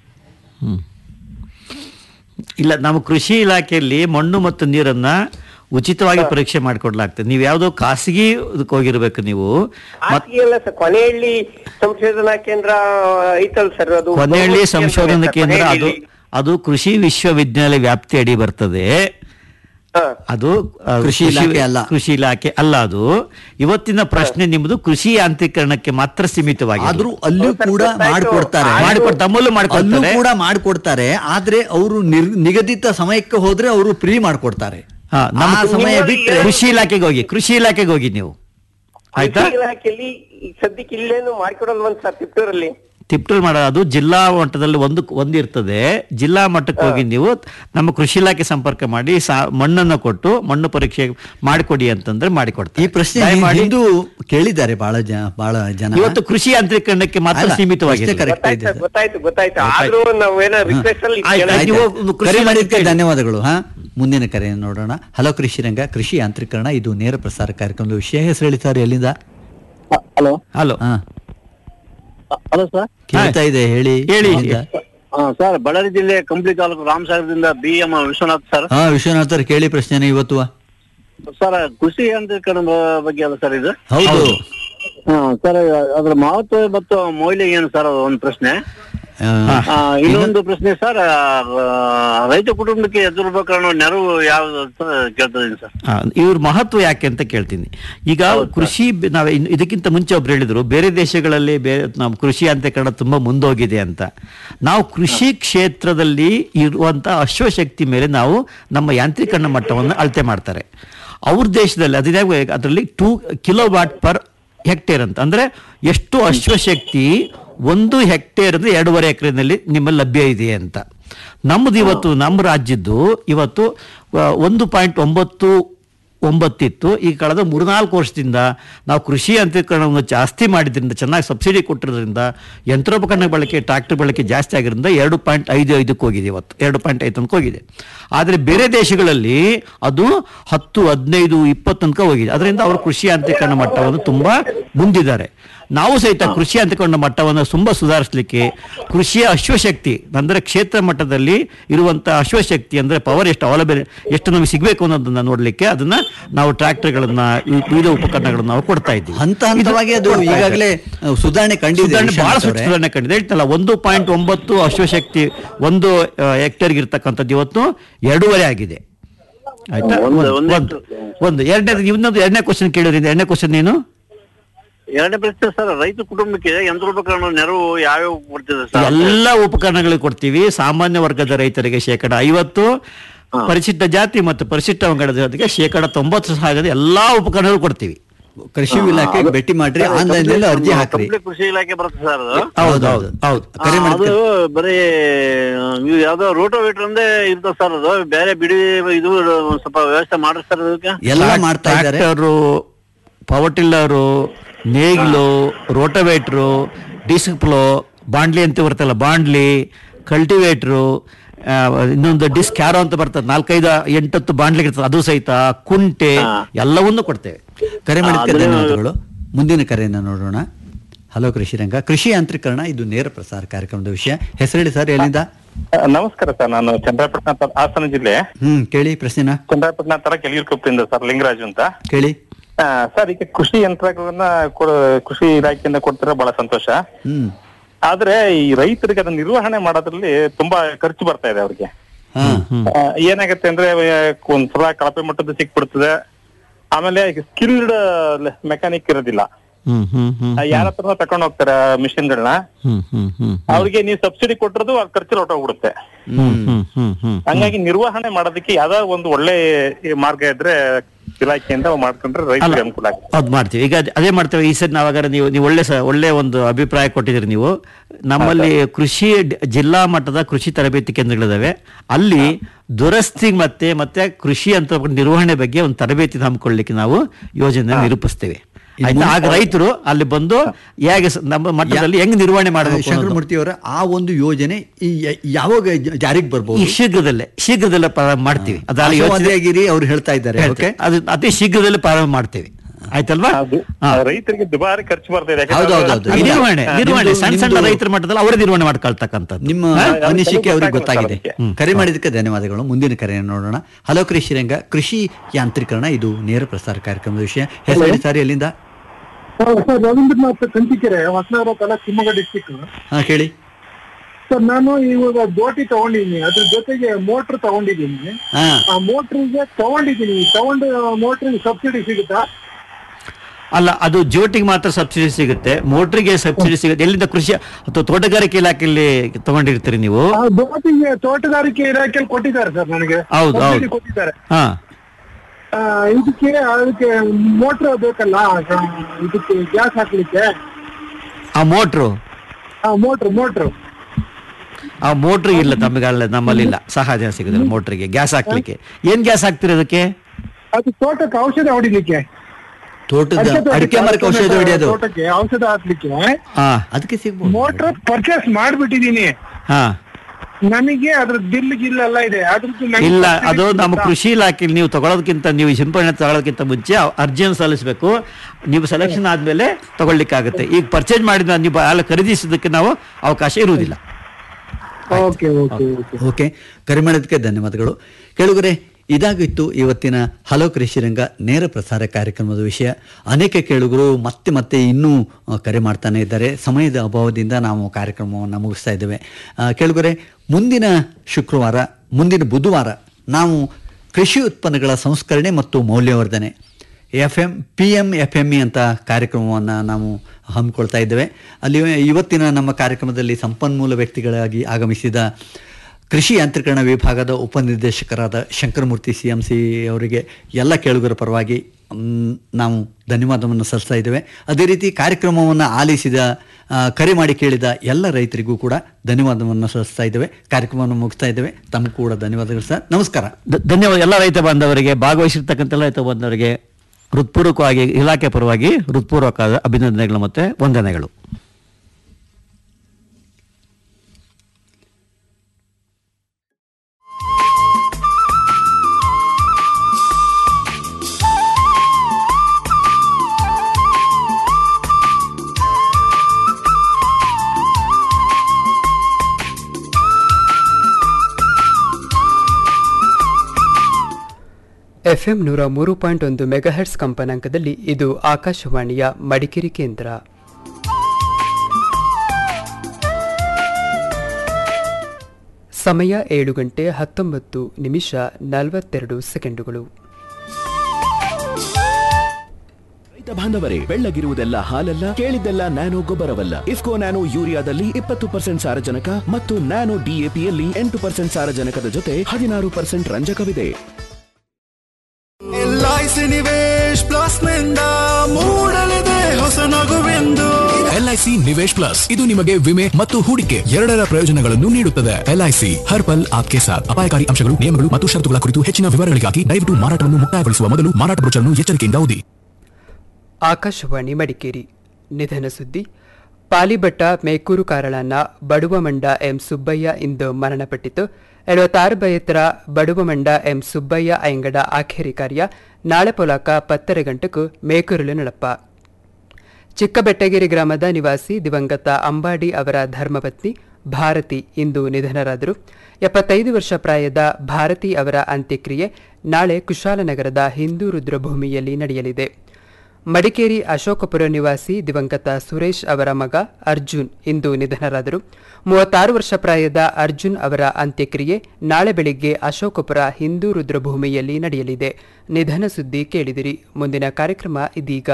ಇಲ್ಲ ನಮ್ಮ ಕೃಷಿ ಇಲಾಖೆಯಲ್ಲಿ ಮಣ್ಣು ಮತ್ತು ನೀರನ್ನ ಉಚಿತವಾಗಿ ಪರೀಕ್ಷೆ ಮಾಡಿಕೊಡ್ಲಾಗ್ತದೆ ನೀವು ಯಾವುದೋ ಖಾಸಗಿ ಇದಕ್ಕೆ ಹೋಗಿರ್ಬೇಕು ನೀವು ಮತ್- ಹಾಗೆ ಅಲ್ಲ ಸರ್ ಕೊನೆಯಲ್ಲಿ ಸಂಶೋಧನಾ ಕೇಂದ್ರ ಐತಲ್ ಸರ್ ಅದು ಕೊನೆಯಲ್ಲಿ ಗೌರ್ಮೆಂಟ್ ಸಂಶೋಧನಾ ಸರ್, ಕೇಂದ್ರ ಅದು ಕೊನೆಹಳ್ಳಿ. ಅದು ಕೃಷಿ ವಿಶ್ವವಿದ್ಯಾಲಯ ವ್ಯಾಪ್ತಿ ಅಡಿ ಬರ್ತದೆ ಹಾ. ಅದು ಆ, ಕೃಷಿ ಇಲಾಖೆ ಅಲ್ಲ. ಕೃಷಿ ಇಲಾಖೆ ಅಲ್ಲ ಅದು ಇವತ್ತಿನ ಪ್ರಶ್ನೆ ನಿಮ್ಮದು ಕೃಷಿ ಯಾಂತ್ರೀಕರಣಕ್ಕೆ ಮಾತ್ರ ಸೀಮಿತವಾಗಿ ಆದ್ರೂ ಅಲ್ಲೂ ಕೂಡ ಮಾಡಿಕೊಡ್ತಾರೆ ಮಾಡಿಕೊಡ್ತಾರೆ ತಮ್ಮಲ್ಲೂ ಅಲ್ಲೂ ಮಾಡಿಕೊಡ್ತಾರೆ ಕೂಡ ಮಾಡಿಕೊಡ್ತಾರೆ ಆದ್ರೆ ಅವರು ನಿಗದಿತ ಸಮಯಕ್ಕೆ ಹೋದ್ರೆ ಅವರು ಫ್ರೀ ಮಾಡಿಕೊಡ್ತಾರೆ ಹಾ, ನಮ್ಮ ಆ ಸಮಯ ನಿಮ್ಮಲ್ಲಿ ಬಿಟ್ರೆ ಕೃಷಿ ಇಲಾಖೆಗೆ ಹೋಗಿ ಕೃಷಿ ಇಲಾಖೆಗೆ ಹೋಗಿ ನೀವು ಆಯ್ತಾ ಕೃಷಿ ಇಲಾಖೆಯಲ್ಲಿ ಈಗ ಸದ್ಯಕ್ಕೆ ಇಲ್ಲೇನು ಮಾಡ್ಕೊಡಲ್ವಂತ ಸರ್ ತಿಪ್ಟೂರಲ್ಲಿ ತಿಪ್ಟಲ್ ಮಾಡೋದು ಅದು ಜಿಲ್ಲಾ ಮಟ್ಟದಲ್ಲಿ ಒಂದು ಒಂದು ಇರ್ತದೆ ಜಿಲ್ಲಾ ಮಟ್ಟಕ್ಕೆ ಹೋಗಿ ನೀವು ನಮ್ಮ ಕೃಷಿ ಇಲಾಖೆ ಸಂಪರ್ಕ ಮಾಡಿ ಸಾ- ಮಣ್ಣನ್ನು ಕೊಟ್ಟು ಮಣ್ಣು ಪರೀಕ್ಷೆ ಮಾಡಿಕೊಡಿ ಅಂತಂದ್ರೆ ಮಾಡಿಕೊಡ್ತಾರೆ ಈ ಪ್ರಶ್ನೆ ದಯಮಾಡಿ ಹಿಂದೂ ಕೇಳಿದ್ದಾರೆ ಬಹಳ ಜನ ಬಹಳ ಜನ ಇವತ್ತು ಕೃಷಿ ಯಾಂತ್ರೀಕರಣಕ್ಕೆ ಮಾತ್ರ ಅಲ್ಲ, ಸೀಮಿತವಾಗಿದೆ ಅಷ್ಟೇ correct ಇದೆ ಗೊತ್ತಾಯ್ತು ಗೊತ್ತಾಯ್ತು ಗೊತ್ತಾಯ್ತು ಆದ್ರೂ ನಾವೇನೋ ರಿಕ್ವೆಸ್ಟ್ ಅಲ್ಲಿ ಆಯ್ತು, ಕೇಳೋದು. ಆಯ್ತು. ನೀವು ಒಂದು ಕೃಷಿ ಕರೆ ಮಾಡಿದ್ದಕ್ಕೆ ಇಲಾಖೆ- ಧನ್ಯವಾದಗಳು ಹಾ ಮುಂದಿನ ಕರೆಯನ್ನು ನೋಡೋಣ ಹಲೋ ಕೃಷಿ ರಂಗ ಕೃಷಿ ಯಾಂತ್ರೀಕರಣ ಇದು ನೇರ ಪ್ರಸಾರ ಕಾರ್ಯಕ್ರಮದ ವಿಷಯ ಹೆಸರು ಹೇಳಿ ಸರ್ ಎಲ್ಲಿಂದ ಹಲೋ ಹಲೋ ಹಾ ಹಲೋ ಸರ್ ಕೇಳ್ತಾ ಇದೆ ಹೇಳಿ ಹೇಳಿ. ಎಲ್ಲಿಂದ? ಸರ್ ಬಳ್ಳಾರಿ ಜಿಲ್ಲೆ ಕಂಪ್ಲಿ ತಾಲೂಕು ರಾಮಸಾಗರದಿಂದ ಬಿ ಎಂ ವಿಶ್ವನಾಥ್ ಸರ್ ಹಾ ವಿಶ್ವನಾಥರ್ ಕೇಳಿ ಪ್ರಶ್ನೆನ ಇವತ್ತು ಸರ್ ಕೃಷಿ ಯಾಂತ್ರೀಕರಣ ಬಗ್ಗೆ ಅಲ್ಲ ಸರ್ ಇದು ಹೌದು ಹಾ ಸರ್ ಅದ್ರ ಮಹತ್ವ ಮತ್ತು ಮೌಲ್ಯ ಏನು ಸರ್ ಒಂದು ಪ್ರಶ್ನೆ ಆ, ಇನ್ನೊಂದು ಪ್ರಶ್ನೆ ಸರ್ ರೈತ ಕುಟುಂಬಕ್ಕೆ ಎದುರ್ಬೇಕಾದ ನೆರವು ಯಾವ್ದು ಅಂತ ಕೇಳ್ತಿದ್ದೀನಿ ಸರ್ ಆ, ಇವ್ರ ಮಹತ್ವ ಯಾಕೆ ಅಂತ ಕೇಳ್ತೀನಿ ಈಗ ಕೃಷಿ ಬೆ- ನಾವು ಇನ್- ಇದಕ್ಕಿಂತ ಮುಂಚೆ ಒಬ್ರು ಹೇಳಿದ್ರು ಬೇರೆ ದೇಶಗಳಲ್ಲಿ ಬೇರೆ ನಾವು ಕೃಷಿ ಅಂತೇಕರಣ ತುಂಬಾ ಮುಂದೋಗಿದೆ ಅಂತ ನಾವು ಕೃಷಿ ಕ್ಷೇತ್ರದಲ್ಲಿ ಇರುವಂತ ಅಶ್ವಶಕ್ತಿ ಮೇಲೆ ನಾವು ನಮ್ಮ ಯಾಂತ್ರೀಕರಣ ಮಟ್ಟವನ್ನು ಅಳತೆ ಮಾಡ್ತಾರೆ ಅವ್ರ ದೇಶದಲ್ಲಿ ಅದೇ ಅದರಲ್ಲಿ two kilo watt per hectare ಅಂತ ಅಂದ್ರೆ ಎಷ್ಟು ಅಶ್ವಶಕ್ತಿ ಒಂದು ಹೆಕ್ಟೇರ್ ಅಂದ್ರೆ ಎರಡೂವರೆ ಎಕರೆನಲ್ಲಿ ನಿಮ್ಮಲ್ಲಿ ಲಭ್ಯ ಇದೆ ಅಂತ ನಮ್ಮದು ಇವತ್ತು ನಮ್ಮ ರಾಜ್ಯದ್ದು ಇವತ್ತು ಆ, ಒಂದು ಪಾಯಿಂಟ್ ಒಂಬತ್ತು ಒಂಬತ್ತಿತ್ತು ಈ ಕಳೆದ ಮೂರ್ನಾಲ್ಕು ವರ್ಷದಿಂದ ನಾವು ಕೃಷಿ ಯಂತ್ರೀಕರಣವನ್ನು ಜಾಸ್ತಿ ಮಾಡಿದ್ರಿಂದ ಚೆನ್ನಾಗಿ ಸಬ್ಸಿಡಿ ಕೊಟ್ಟಿರೋದ್ರಿಂದ ಯಂತ್ರೋಪಕರಣ ಬಳಕೆ ಟ್ರಾಕ್ಟರ್ ಬಳಕೆ ಜಾಸ್ತಿ ಆಗಿರೋದ್ರಿಂದ ಎರಡು ಪಾಯಿಂಟ್ ಐದು ಐದಕ್ಕೆ ಹೋಗಿದೆ ಇವತ್ತು ಎರಡು ಪಾಯಿಂಟ್ ಐದು ತನಕ ಹೋಗಿದೆ ಆದರೆ ಬೇರೆ ದೇಶಗಳಲ್ಲಿ ಅದು ಹತ್ತು ಹದಿನೈದು ಇಪ್ಪತ್ತು ತನಕ ಹೋಗಿದೆ ಅದರಿಂದ ಅವರು ಕೃಷಿ ಯಂತ್ರೀಕರಣ ಮಟ್ಟವನ್ನು ತುಂಬ ಮುಂದಿದ್ದಾರೆ ನಾವು ಸಹಿತ ಕೃಷಿ ಯಂತ್ರೀಕರಣ ಮಟ್ಟವನ್ನು ತುಂಬ ಸುಧಾರಿಸಲಿಕ್ಕೆ ಕೃಷಿಯ ಅಶ್ವಶಕ್ತಿ ಅಂದರೆ ಕ್ಷೇತ್ರ ಮಟ್ಟದಲ್ಲಿ ಇರುವಂಥ ಅಶ್ವಶಕ್ತಿ ಅಂದರೆ ಪವರ್ ಎಷ್ಟು ಅವೈಲೇಬಲ್ ಎಷ್ಟು ನಮಗೆ ಸಿಗಬೇಕು ಅನ್ನೋದನ್ನ ನೋಡಲಿಕ್ಕೆ ಅದನ್ನ ನಾವು ಟ್ರ್ಯಾಕ್ಟರ್ಗಳನ್ನ ವಿವಿಧ ಉಪಕರಣಗಳನ್ನ ನಾವು ಕೊಡ್ತಾ ಇದ್ದೀವಿ ಹಂತ ಹಂತವಾಗಿ ಅದು ಕೊಡ್ತಾ ಇದ್ದಾರೆ. ಈಗಾಗಲೇ ಅಹ್, ಸುಧಾರಣೆ ಕಂಡಿದೆ ಸುಧಾರಣೆ ಬಹಳ ವಿಶ್ವನಾಥ್ ಅವರೇ. ಸುಧಾರಣೆ ಕಂಡಿದೆ ಹೇಳ್ತಲ್ಲ ಒಂದು ಪಾಯಿಂಟ್ ಒಂಬತ್ತು ಅಶ್ವಶಕ್ತಿ ಒಂದು ಹೆಕ್ಟೇರ್ಗೆ ಇರ್ತಕ್ಕಂಥದ್ದು ಇವತ್ತು ಎರಡೂವರೆ ಆಗಿದೆ ಆಯ್ತಾ ಒಂದು- ಒಂದು ಒಂದು ಒಂದು ಎರಡನೇ ಇನ್ನೊಂದು ಎರಡನೇ ಕ್ವಶನ್ ಕೇಳಿದ್ರಿಂದ ಎರಡನೇ ಕ್ವಶನ್ ಏನು ಎರಡನೇ ಪ್ರಶ್ನೆ ಸರ್ ರೈತ ಕುಟುಂಬಕ್ಕೆ ಯಂತ್ರೋಪಕರಣ ನೆರವು ಯಾವ್ಯಾವ ಕೊಡ್ತಿದೆ ಸರ್ ಎಲ್ಲ ಉಪಕರಣಗಳಿಗೆ ಕೊಡ್ತೀವಿ ಸಾಮಾನ್ಯ ವರ್ಗದ ರೈತರಿಗೆ ಶೇಕಡ ಐವತ್ತು ಪರಿಶಿಷ್ಟ ಜಾತಿ ಮತ್ತು ಪರಿಶಿಷ್ಟ ವರ್ಗದ ಜಾತಿಗೆ ಶೇಕಡ ತೊಂಬತ್ತು ಸಹಾಯದ ಎಲ್ಲಾ ಉಪಕರಣಗಳು ಕೊಡ್ತೀವಿ ಕೃಷಿ ಇಲಾಖೆಗೆ ಭೇಟಿ ಮಾಡ್ರಿ ಆನ್ಲೈನ್ ನಲ್ಲಿ ಅರ್ಜಿ ಹಾಕ್ರಿ ಕಂಪ್ಲೀಟ್ ಕೃಷಿ ಇಲಾಖೆ ಬರುತ್ತೆ ಸರ್ ಅದು ಹೌದು ಹೌದು ಹೌದು ಕರೆ ಆ, ಮಾಡಿದ್ಕೆ- ಅದು ಬರೀ ಇವು ಯಾವ್ದೋ ರೋಟೋವೇಟರ್ ಅಂದೇ ಇರ್ತದೆ ಸರ್ ಅದು ಬೇರೆ ಬಿಡಿ ಇದು ಒಂದ್ ಸ್ವಲ್ಪ ವ್ಯವಸ್ಥೆ ಮಾಡಿಸ್ತಾರೆ ಅದಕ್ಕೆ ಎಲ್ಲ ಮಾಡ್ತಾ ಇದ್ದಾರೆ ಟ್ರ್ಯಾಕ್ಟರು ಪವರ್ ಟಿಲ್ಲರು ನೇಗಿಲು ರೋಟೋವೇಟ್ರು ಡಿಸ್ಕ್ ಪ್ಲೋ ಬಾಂಡ್ಲಿ ಅಂತ ಬರ್ತಲ್ಲ ಬಾಂಡ್ಲಿ ಕಲ್ಟಿವೇಟ್ರು ಆ, ಇನ್ನೊಂದು ಡಿಸ್ಕ್ ಕ್ಯಾರೋ ಅಂತ ಬರ್ತದೆ ನಾಲ್ಕೈದು ಎಂಟತ್ತು ಬಾಂಡ್ಲಿ ಇರ್ತದೆ ಅದು ಸಹಿತ ಕುಂಟೆ ಎಲ್ಲವನ್ನೂ ಕೊಡ್ತೇವೆ ಕರೆ ಮಾಡಿದ್ದಕ್ಕೆ ಅದ್ರ- ಧನ್ಯವಾದಗಳು ಮುಂದಿನ ಕರೆಯನ್ನ ನೋಡೋಣ ಹಲೋ ಕೃಷಿ ರಂಗ ಕೃಷಿ ಯಾಂತ್ರೀಕರಣ ಇದು ನೇರ ಪ್ರಸಾರ ಕಾರ್ಯಕ್ರಮದ ವಿಷಯ ಹೆಸರೇಳಿ ಸರ್ ಎಲ್ಲಿಂದ ನಮಸ್ಕಾರ ಸರ್ ನಾನು ಚಂದ್ರಪಟ್ಟಣ ತ- ಹಾಸನ ಜಿಲ್ಲೆ ಹ್ಮ್ ಕೇಳಿ ಪ್ರಶ್ನೆನ ಚಂದ್ರಪಟ್ಟಣ ತರ ಕೆಳಗಿರ್ಕೊಪ್ಪಿಂದ ಸರ್ ಲಿಂಗರಾಜು ಅಂತ ಕೇಳಿ ಆ, ಸರ್ ಈಗ ಕೃಷಿ ಯಂತ್ರಗಳನ್ನ ಕೊಡ ಕೃಷಿ ಇಲಾಖೆಯಿಂದ ಕೊಡ್ತಾರೆ ಬಹಳ ಸಂತೋಷ ಹ್ಮ್ ಆದ್ರೆ ಈ ರೈತರಿಗೆ ಅದನ್ನ ನಿರ್ವಹಣೆ ಮಾಡೋದ್ರಲ್ಲಿ ತುಂಬಾ ಖರ್ಚು ಬರ್ತಾ ಇದೆ ಅವ್ರಿಗೆ ಹಾ ಆ, ಏನಾಗತ್ತೆ ಅಂದ್ರೆ ಆ, ಒಂದ್ಸಲ ಕಳಪೆ ಮಟ್ಟದ ಸಿಕ್ಬಿಡ್ತದೆ ಆಮೇಲೆ ಸ್ಕಿಲ್ಡ್ ಮೆಕ್ಯಾನಿಕ್ ಇರೋದಿಲ್ಲ ಹ್ಮ್ ಹ್ಮ್ ಹ್ಮ್ ಯಾರ ಹತ್ರ ತಕೊಂಡ್ ಹೋಗ್ತಾರೆ ಮಿಷಿನ್ಗಳನ್ನ ಹ್ಮ್ ಹ್ಮ್ ಹ್ಮ್ ಅವ್ರಿಗೆ ನೀವು ಸಬ್ಸಿಡಿ ಕೊಟ್ಟಿರೋದು ಆ ಖರ್ಚು ಹೊರಟೋಗ್ಬಿಡುತ್ತೆ ಹ್ಮ್ ಹ್ಮ್ ಹ್ಮ್ ಹ್ಮ್ ಹಂಗಾಗಿ ನಿರ್ವಹಣೆ ಮಾಡೋದಕ್ಕೆ ಯಾವ್ದಾದ್ರು ಒಂದು ಒಳ್ಳೆ ಮಾರ್ಗ ಇದ್ರೆ ಇಲಾಖೆಯಿಂದ ಮಾಡ್ಕೊಂಡ್ರೆ ರೈತರಿಗೆ ಅನುಕೂಲ ಆಗುತ್ತೆ ಅದು ಮಾಡ್ತೀವಿ ಈಗ ಅದ್- ಅದೇ ಮಾಡ್ತೇವೆ ಈ ಸರಿ ನಾವಾಗ ನೀವು ನೀವು ಒಳ್ಳೆ ಸ ಒಳ್ಳೆ ಒಂದು ಅಭಿಪ್ರಾಯ ಕೊಟ್ಟಿದ್ದೀರಿ ನೀವು ನಮ್ಮಲ್ಲಿ ಕೃಷಿ ಡ್- ಜಿಲ್ಲಾ ಮಟ್ಟದ ಕೃಷಿ ತರಬೇತಿ ಕೇಂದ್ರಗಳಿದಾವೆ ಅಲ್ಲಿ ದುರಸ್ತಿ ಮತ್ತೆ ಮತ್ತೆ ಕೃಷಿ ಅಂತ ನಿರ್ವಹಣೆ ಬಗ್ಗೆ ಒಂದು ತರಬೇತಿ ಹಮ್ಮಿಕೊಳ್ಳಿಕ್ಕೆ ನಾವು ಯೋಜನೆ ನಿರೂಪಿಸ್ತೇವೆ ಆಯ್ತಾ ಆಗ ರೈತರು ಅಲ್ಲಿ ಬಂದು ಹೇಗೆ ಸ- ನಮ್ಮ ಮಟ್ಟದಲ್ಲಿ ಹೆಂಗ್ ನಿರ್ವಹಣೆ ಮಾಡಬೇಕು ಅನ್ನೋದು. ಶಂಕರಮೂರ್ತಿ ಅವರ ಆ ಒಂದು ಯೋಜನೆ ಈ ಯ- ಯಾವಾಗ ಜ- ಜಾರಿಗೆ ಈ ಬರ್ಬೋದು ಶೀಘ್ರದಲ್ಲೇ ಶೀಘ್ರದಲ್ಲೇ ಪ್ರಾರಂಭ ಮಾಡ್ತೀವಿ ಅದಾದ ಯೋಚನೆ ಆಶಾವಾದಿಯಾಗಿರಿ ಅವ್ರು ಹೇಳ್ತಾ ಇದ್ದಾರೆ ಓಕೆ ಹೇಳ್ತೇವೆ. ಅದು ಅತಿ ಶೀಘ್ರದಲ್ಲೇ ಪ್ರಾರಂಭ ಮಾಡ್ತೇವೆ ಆಯ್ತಲ್ವಾ ಅದು ಹಾ. ರೈತರಿಗೆ ದುಬಾರಿ ಖರ್ಚು ಬರ್ತಾ ಇದೆ ಹೌದು, ಹೌದು, ಯಾಕಂದ್ರೆ ಹೌದು. ಈ ನಿರ್ವಹಣೆ ಹಾ, ನಿರ್ವಹಣೆ ನಿಮ್ದು- ಸಣ್ಣ ಸಣ್ಣ ನಿಮ್ದು- ರೈತರ ಮಟ್ಟದಲ್ಲಿ ಅವರೇ ನಿರ್ವಹಣೆ ಮಾಡ್ಕೊಳ್ತಕ್ಕಂಥದ್ದು ನಿಮ್ಮ ಹಾ? ಅನಿಸಿಕೆ ಅವ್ರಿಗೆ ಗೊತ್ತಾಗಲ್ಲ ಗೊತ್ತಾಗಿದೆ ಅದಕ್ಕೆ. ಕರೆ ಮಾಡಿದ್ದಕ್ಕೆ ಧನ್ಯವಾದಗಳು ಮುಂದಿನ ಕರೆಯನ್ನು ನೋಡೋಣ ಹಲೋ ಕೃಷಿ ರಂಗ ಕೃಷಿ ಯಾಂತ್ರೀಕರಣ ಇದು ನೇರ ಪ್ರಸಾರ ಕಾರ್ಯಕ್ರಮದ ವಿಷಯ ಹೆಸರು ಸಾರಿ ಎಲ್ಲಿಂದ ಸರ್ ರವೀಂದ್ರನಾಥ್ ಕಂಚಿಕೆರೆ ಹೊಸನಗರ ತಾಲೂಕ್ ಶಿವಮೊಗ್ಗ ಡಿಸ್ಟಿಕ್ ಹಾ ಕೇಳಿ ಸರ್ ನಾನು ಇವಾಗ ಬೋಟಿ ತಗೊಂಡಿದ್ದೀನಿ ಅದ್ರ ಜೊತೆಗೆ ಮೋಟರ್ ತಗೊಂಡಿದ್ದೀನಿ ಹಾ ಆ ಮೋಟ್ರಿಗೆ ತಗೊಂಡಿದ್ದೀನಿ ತಗೊಂಡು ಮೋಟ್ರಿಗೆ ಸಬ್ಸಿಡಿ ಸಿಗುತ್ತಾ ಅಲ್ಲ ಅದು ಜೋಟಿಗೆ ಮಾತ್ರ ಸಬ್ಸಿಡಿ ಸಿಗುತ್ತೆ ಮೋಟ್ರಿಗೆ ಸಬ್ಸಿಡಿ ಸಿಗುತ್ತೆ ಎಲ್ಲಿಂದ ಕೃಷಿ ಅಥವಾ ತೋಟಗಾರಿಕೆ ಇಲಾಖೆಯಲ್ಲಿ ತಗೊಂಡಿರ್ತೀರಿ ನೀವು ಆ ಬೋಟಿಗೆ ತೋಟಗಾರಿಕೆ ಇಲಾಖೆಯಲ್ಲಿ ಕೊಟ್ಟಿದ್ದಾರೆ ಸರ್ ನನಗೆ ಹೌದು, ಸಬ್ಸಿಡಿ ಹೌದು. ಕೊಟ್ಟಿದ್ದಾರೆ ಹಾ ಆ, ಇದಕ್ಕೆ ಅದಕ್ಕೆ ಮೋಟ್ರ್ ಬೇಕಲ್ಲ ಆ, ಇದಕ್ಕೆ ಗ್ಯಾಸ್ ಹಾಕ್ಲಿಕ್ಕೆ ಆ ಮೋಟ್ರು ಆ ಮೋಟ್ರ್ ಮೋಟ್ರ್ ಆ ಮೋಟ್ರ್ ಇಲ್ಲ ನಮಗೆ ಅಲ್ಲ ನಮ್ಮಲ್ಲಿ ಇಲ್ಲ ಸಹಜ ಸಿಗುದಿಲ್ಲ ಮೋಟ್ರಿಗೆ ಗ್ಯಾಸ್ ಹಾಕ್ಲಿಕ್ಕೆ ಏನ್ ಗ್ಯಾಸ್ ಹಾಕ್ತೀರಿ ಅದಕ್ಕೆ ಅದು ತೋಟಕ್ಕೆ ಔಷಧ ಹೊಡಿಲಿಕ್ಕೆ ತೋಟದ ಅಡಿಕೆ ತೋಟಕ್ಕೆ ಅಡಿಕೆ ಮರಕ್ಕೆ ಔಷಧ ಹೊಡೆಯೋದು ತೋಟಕ್ಕೆ ಔಷಧ ಹಾಕ್ಲಿಕ್ಕೆ ಹಾ ಅದಕ್ಕೆ ಸಿಗ್ಬೋದು ಮೋಟ್ರ್ ಪರ್ಚೇಸ್ ಮಾಡ್ಬಿಟ್ಟಿದೀನಿ ಹಾ ನನಗೆ ಅದ್ರ ಬಿಲ್ ಗಿಲ್ ಎಲ್ಲ ಇದೆ ಅದ್ರದ್ದು ನನಗೆ ಇಲ್ಲ subsidy ಅದು ನಮ್ಮ ಸಿಗುತ್ತಾ? ಕೃಷಿ ಇಲಾಖೆಯಲ್ಲಿ ನೀವು ತಗೊಳ್ಳೋದಕ್ಕಿಂತ ನೀವು ಸಿಂಪಡಣೆ ತಗೊಳ್ಳೋದಕ್ಕಿಂತ ಮುಂಚೆ ಅರ್ಜಿಯನ್ನು ಸಲ್ಲಿಸಬೇಕು ನೀವು ಸೆಲೆಕ್ಷನ್ ಆದ್ಮೇಲೆ ತಗೊಳ್ಲಿಕ್ಕಾಗುತ್ತೆ ಈಗ ಪರ್ಚೇಸ್ ಮಾಡಿದ ನೀವು ಅಲ್ಲ ಖರೀದಿಸೋದಕ್ಕೆ ನಾವು ಅವಕಾಶ ಇರುವುದಿಲ್ಲ ಓಕೆ ಓಕೆ ಓಕೆ ಓಕೆ ಕರೆ ಮಾಡಿದ್ದಕ್ಕೆ ಧನ್ಯವಾದಗಳು ಕೇಳುಗರೆ ಇದಾಗಿತ್ತು ಇವತ್ತಿನ ಹಲೋ ಕೃಷಿರಂಗ ನೇರ ಪ್ರಸಾರ ಕಾರ್ಯಕ್ರಮದ ವಿಷಯ ಅನೇಕ ಕೇಳುಗರು ಮತ್ತೆ ಮತ್ತೆ ಇನ್ನೂ ಆ, ಕರೆ ಮಾಡ್ತಾನೆ ಇದ್ದಾರೆ ಸಮಯದ ಅಭಾವದಿಂದ ನಾವು ಕಾರ್ಯಕ್ರಮವನ್ನು ಮುಗಿಸ್ತಾ ಇದ್ದೇವೆ ಆ, ಕೇಳುಗರೆ ಮುಂದಿನ ಶುಕ್ರವಾರ ಮುಂದಿನ ಬುಧವಾರ ನಾವು ಕೃಷಿ ಉತ್ಪನ್ನಗಳ ಸಂಸ್ಕರಣೆ ಮತ್ತು ಮೌಲ್ಯವರ್ಧನೆ F M P M F M E ಅಂತ ಕಾರ್ಯಕ್ರಮವನ್ನು ನಾವು ಹಮ್ಮಿಕೊಳ್ತಾ ಇದ್ದೇವೆ ಅಲ್ಲಿ ಇವತ್ತಿನ ನಮ್ಮ ಕಾರ್ಯಕ್ರಮದಲ್ಲಿ ಸಂಪನ್ಮೂಲ ವ್ಯಕ್ತಿಗಳಾಗಿ ಆಗಮಿಸಿದ ಕೃಷಿ ಯಾಂತ್ರೀಕರಣ ವಿಭಾಗದ ಉಪನಿರ್ದೇಶಕರಾದ ಶಂಕರಮೂರ್ತಿ ಸಿ ಎಂ ಸಿ ಅವರಿಗೆ ಎಲ್ಲ ಕೇಳುಗರ ಪರವಾಗಿ ಮ್, ನಾವು ಧನ್ಯವಾದವನ್ನು ಸಲ್ಲಿಸ್ತಾ ಇದ್ದೇವೆ ಅದೇ ರೀತಿ ಕಾರ್ಯಕ್ರಮವನ್ನು ಆಲಿಸಿದ ಆ, ಕರೆ ಮಾಡಿ ಕೇಳಿದ ಎಲ್ಲ ರೈತರಿಗೂ ಕೂಡ ಧನ್ಯವಾದವನ್ನು ಸಲ್ಲಿಸ್ತಾ ಇದ್ದೇವೆ ಕಾರ್ಯಕ್ರಮವನ್ನು ಮುಗಿಸ್ತಾ ಇದ್ದೇವೆ ತಮಗೂ ಕೂಡ ಧನ್ಯವಾದಗಳು ಸರ್ ನಮಸ್ಕಾರ ಧ- ಧನ್ಯವಾದ ಎಲ್ಲ ರೈತ ಬಾಂಧವರಿಗೆ ಭಾಗವಹಿಸಿರ್ತಕ್ಕಂಥ ಎಲ್ಲ ರೈತ ಬಾಂಧವರಿಗೆ ಹೃತ್ಪೂರ್ವಕವಾಗಿ ಇಲಾಖೆ ಪರವಾಗಿ ಹೃತ್ಪೂರ್ವಕ ಅಭಿನಂದನೆಗಳು ಮತ್ತೆ ವಂದನೆಗಳು ಎಫ್ಎಂ ನೂರ ಮೂರು ಪಾಯಿಂಟ್ ಒಂದು ಮೆಗಾಹೆಟ್ಸ್ ಕಂಪನಾಂಕದಲ್ಲಿ ಇದು ಆಕಾಶವಾಣಿಯ ಮಡಿಕೇರಿ ಕೇಂದ್ರ ಸಮಯ ಏಳು ಗಂಟೆ ಹತ್ತೊಂಬತ್ತು ನಿಮಿಷ ನಲವತ್ತೆರಡು ಸೆಕೆಂಡುಗಳು ರೈತ ಬಾಂಧವರೇ ಬೆಳ್ಳಗಿರುವುದೆಲ್ಲ ಹಾಲಲ್ಲ ಕೇಳಿದ್ದೆಲ್ಲ ನ್ಯಾನೋ ಗೊಬ್ಬರವಲ್ಲ ಇಫ್ಕೋ ನ್ಯಾನೋ ಯೂರಿಯಾದಲ್ಲಿ ಇಪ್ಪತ್ತು ಪರ್ಸೆಂಟ್ ಸಾರಜನಕ ಮತ್ತು ನ್ಯಾನೋ ಡಿಎಪಿಯಲ್ಲಿ ಎಂಟು ಪರ್ಸೆಂಟ್ ಸಾರಜನಕದ ಜೊತೆ ಹದಿನಾರು ಪರ್ಸೆಂಟ್ ರಂಜಕವಿದೆ ಎಲ್ಐಸಿ ನಿವೇಶ್ ಪ್ಲಸ್ ನಿಂದ ಮೂಡಲಿದೆ ಹೊಸ ನಗುವೆಂದು ಎಲ್ಐಸಿ ನಿವೇಶ್ ಪ್ಲಸ್ ಇದು ನಿಮಗೆ ವಿಮೆ ಮತ್ತು ಹೂಡಿಕೆ ಎರಡರ ಪ್ರಯೋಜನಗಳನ್ನು ನೀಡುತ್ತದೆ ಎಲ್ಐಸಿ ಹರ್ ಪಲ್ ಆಪ್ಕೆ ಸಾಥ್ ಅಪಾಯಕಾರಿ ಅಂಶಗಳು ನಿಯಮಗಳು ಮತ್ತು ಷರತ್ತುಗಳ ಕುರಿತು ಹೆಚ್ಚಿನ ವಿವರಗಳಿಗಾಗಿ ದಯವಿಟ್ಟು ಮಾರಾಟವನ್ನು ಮುಕ್ತಾಯಗೊಳಿಸುವ ಮೊದಲು ಮಾರಾಟ ಬ್ರೋಚರ್ನ್ನು ಎಚ್ಚರಿಕೆಯಿಂದ ಓದಿ ಆಕಾಶವಾಣಿ ಮಡಿಕೇರಿ ನಿಧನ ಸುದ್ದಿ ಪಾಲಿಬಟ್ಟ ಮೇಕೂರು ಕಾರಳನ ಬಡುವಮಂಡ ಎಂ ಸುಬ್ಬಯ್ಯ ಇಂದು ಮರಣಪಟ್ಟಿತು ಎಳುವತ್ತಾರು ಬಯತ್ರ ಬಡುವಮಂಡ ಎಂ ಸುಬ್ಬಯ್ಯ ಐಂಗಡ ಆಖೇರಿ ಕಾರ್ಯ ನಾಳೆ ಪೊಲಕ ಪತ್ತರ ಗಂಟೆಗೂ ಮೇಕೂರುಲು ನಡಪ ಚಿಕ್ಕಬೆಟ್ಟಗೇರಿ ಗ್ರಾಮದ ನಿವಾಸಿ ದಿವಂಗತ ಅಂಬಾಡಿ ಅವರ ಧರ್ಮಪತ್ನಿ ಭಾರತಿ ಇಂದು ನಿಧನರಾದರು ಎಪ್ಪತ್ತೈದು ವರ್ಷ ಪ್ರಾಯದ ಭಾರತಿ ಅವರ ಅಂತ್ಯಕ್ರಿಯೆ ನಾಳೆ ಕುಶಾಲನಗರದ ಹಿಂದೂ ರುದ್ರಭೂಮಿಯಲ್ಲಿ ನಡೆಯಲಿದೆ ಮಡಿಕೇರಿ ಅಶೋಕಪುರ ನಿವಾಸಿ ದಿವಂಗತ ಸುರೇಶ್ ಅವರ ಮಗ ಅರ್ಜುನ್ ಇಂದು ನಿಧನರಾದರು ಮೂವತ್ತಾರು ವರ್ಷ ಪ್ರಾಯದ ಅರ್ಜುನ್ ಅವರ ಅಂತ್ಯಕ್ರಿಯೆ ನಾಳೆ ಬೆಳಿಗ್ಗೆ ಅಶೋಕಪುರ ಹಿಂದೂ ರುದ್ರಭೂಮಿಯಲ್ಲಿ ನಡೆಯಲಿದೆ ನಿಧನ ಸುದ್ದಿ ಕೇಳಿದಿರಿ ಮುಂದಿನ ಕಾರ್ಯಕ್ರಮ ಇದೀಗ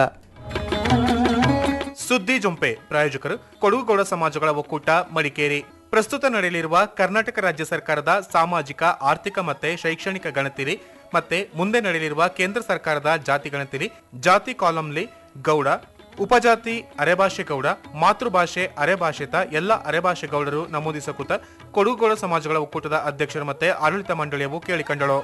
ಸುದ್ದಿ ಜೊಂಪೆ ಪ್ರಾಯೋಜಕರು ಕೊಡಗುಗೌಡ ಸಮಾಜಗಳ ಒಕ್ಕೂಟ ಮಡಿಕೇರಿ ಪ್ರಸ್ತುತ ನಡೆಯಲಿರುವ ಕರ್ನಾಟಕ ರಾಜ್ಯ ಸರ್ಕಾರದ ಸಾಮಾಜಿಕ ಆರ್ಥಿಕ ಮತ್ತೆ ಶೈಕ್ಷಣಿಕ ಗಣತಿರಿ ಮತ್ತೆ ಮುಂದೆ ನಡೆಯಲಿರುವ ಕೇಂದ್ರ ಸರ್ಕಾರದ ಜಾತಿ ಗಣತಿರಿ ಜಾತಿ ಕಾಲಂಲಿ ಗೌಡ ಉಪಜಾತಿ ಅರೆಭಾಷೆ ಗೌಡ ಮಾತೃಭಾಷೆ ಅರೆಭಾಷಿತ ಎಲ್ಲ ಅರೆಭಾಷೆ ಗೌಡರು ನಮೂದಿಸಕೂತ ಕೊಡಗುಗೌಡ ಸಮಾಜಗಳ ಒಕ್ಕೂಟದ ಅಧ್ಯಕ್ಷರು ಮತ್ತೆ ಆಡಳಿತ ಮಂಡಳಿಯವು ಕೇಳಿಕೊಂಡಳು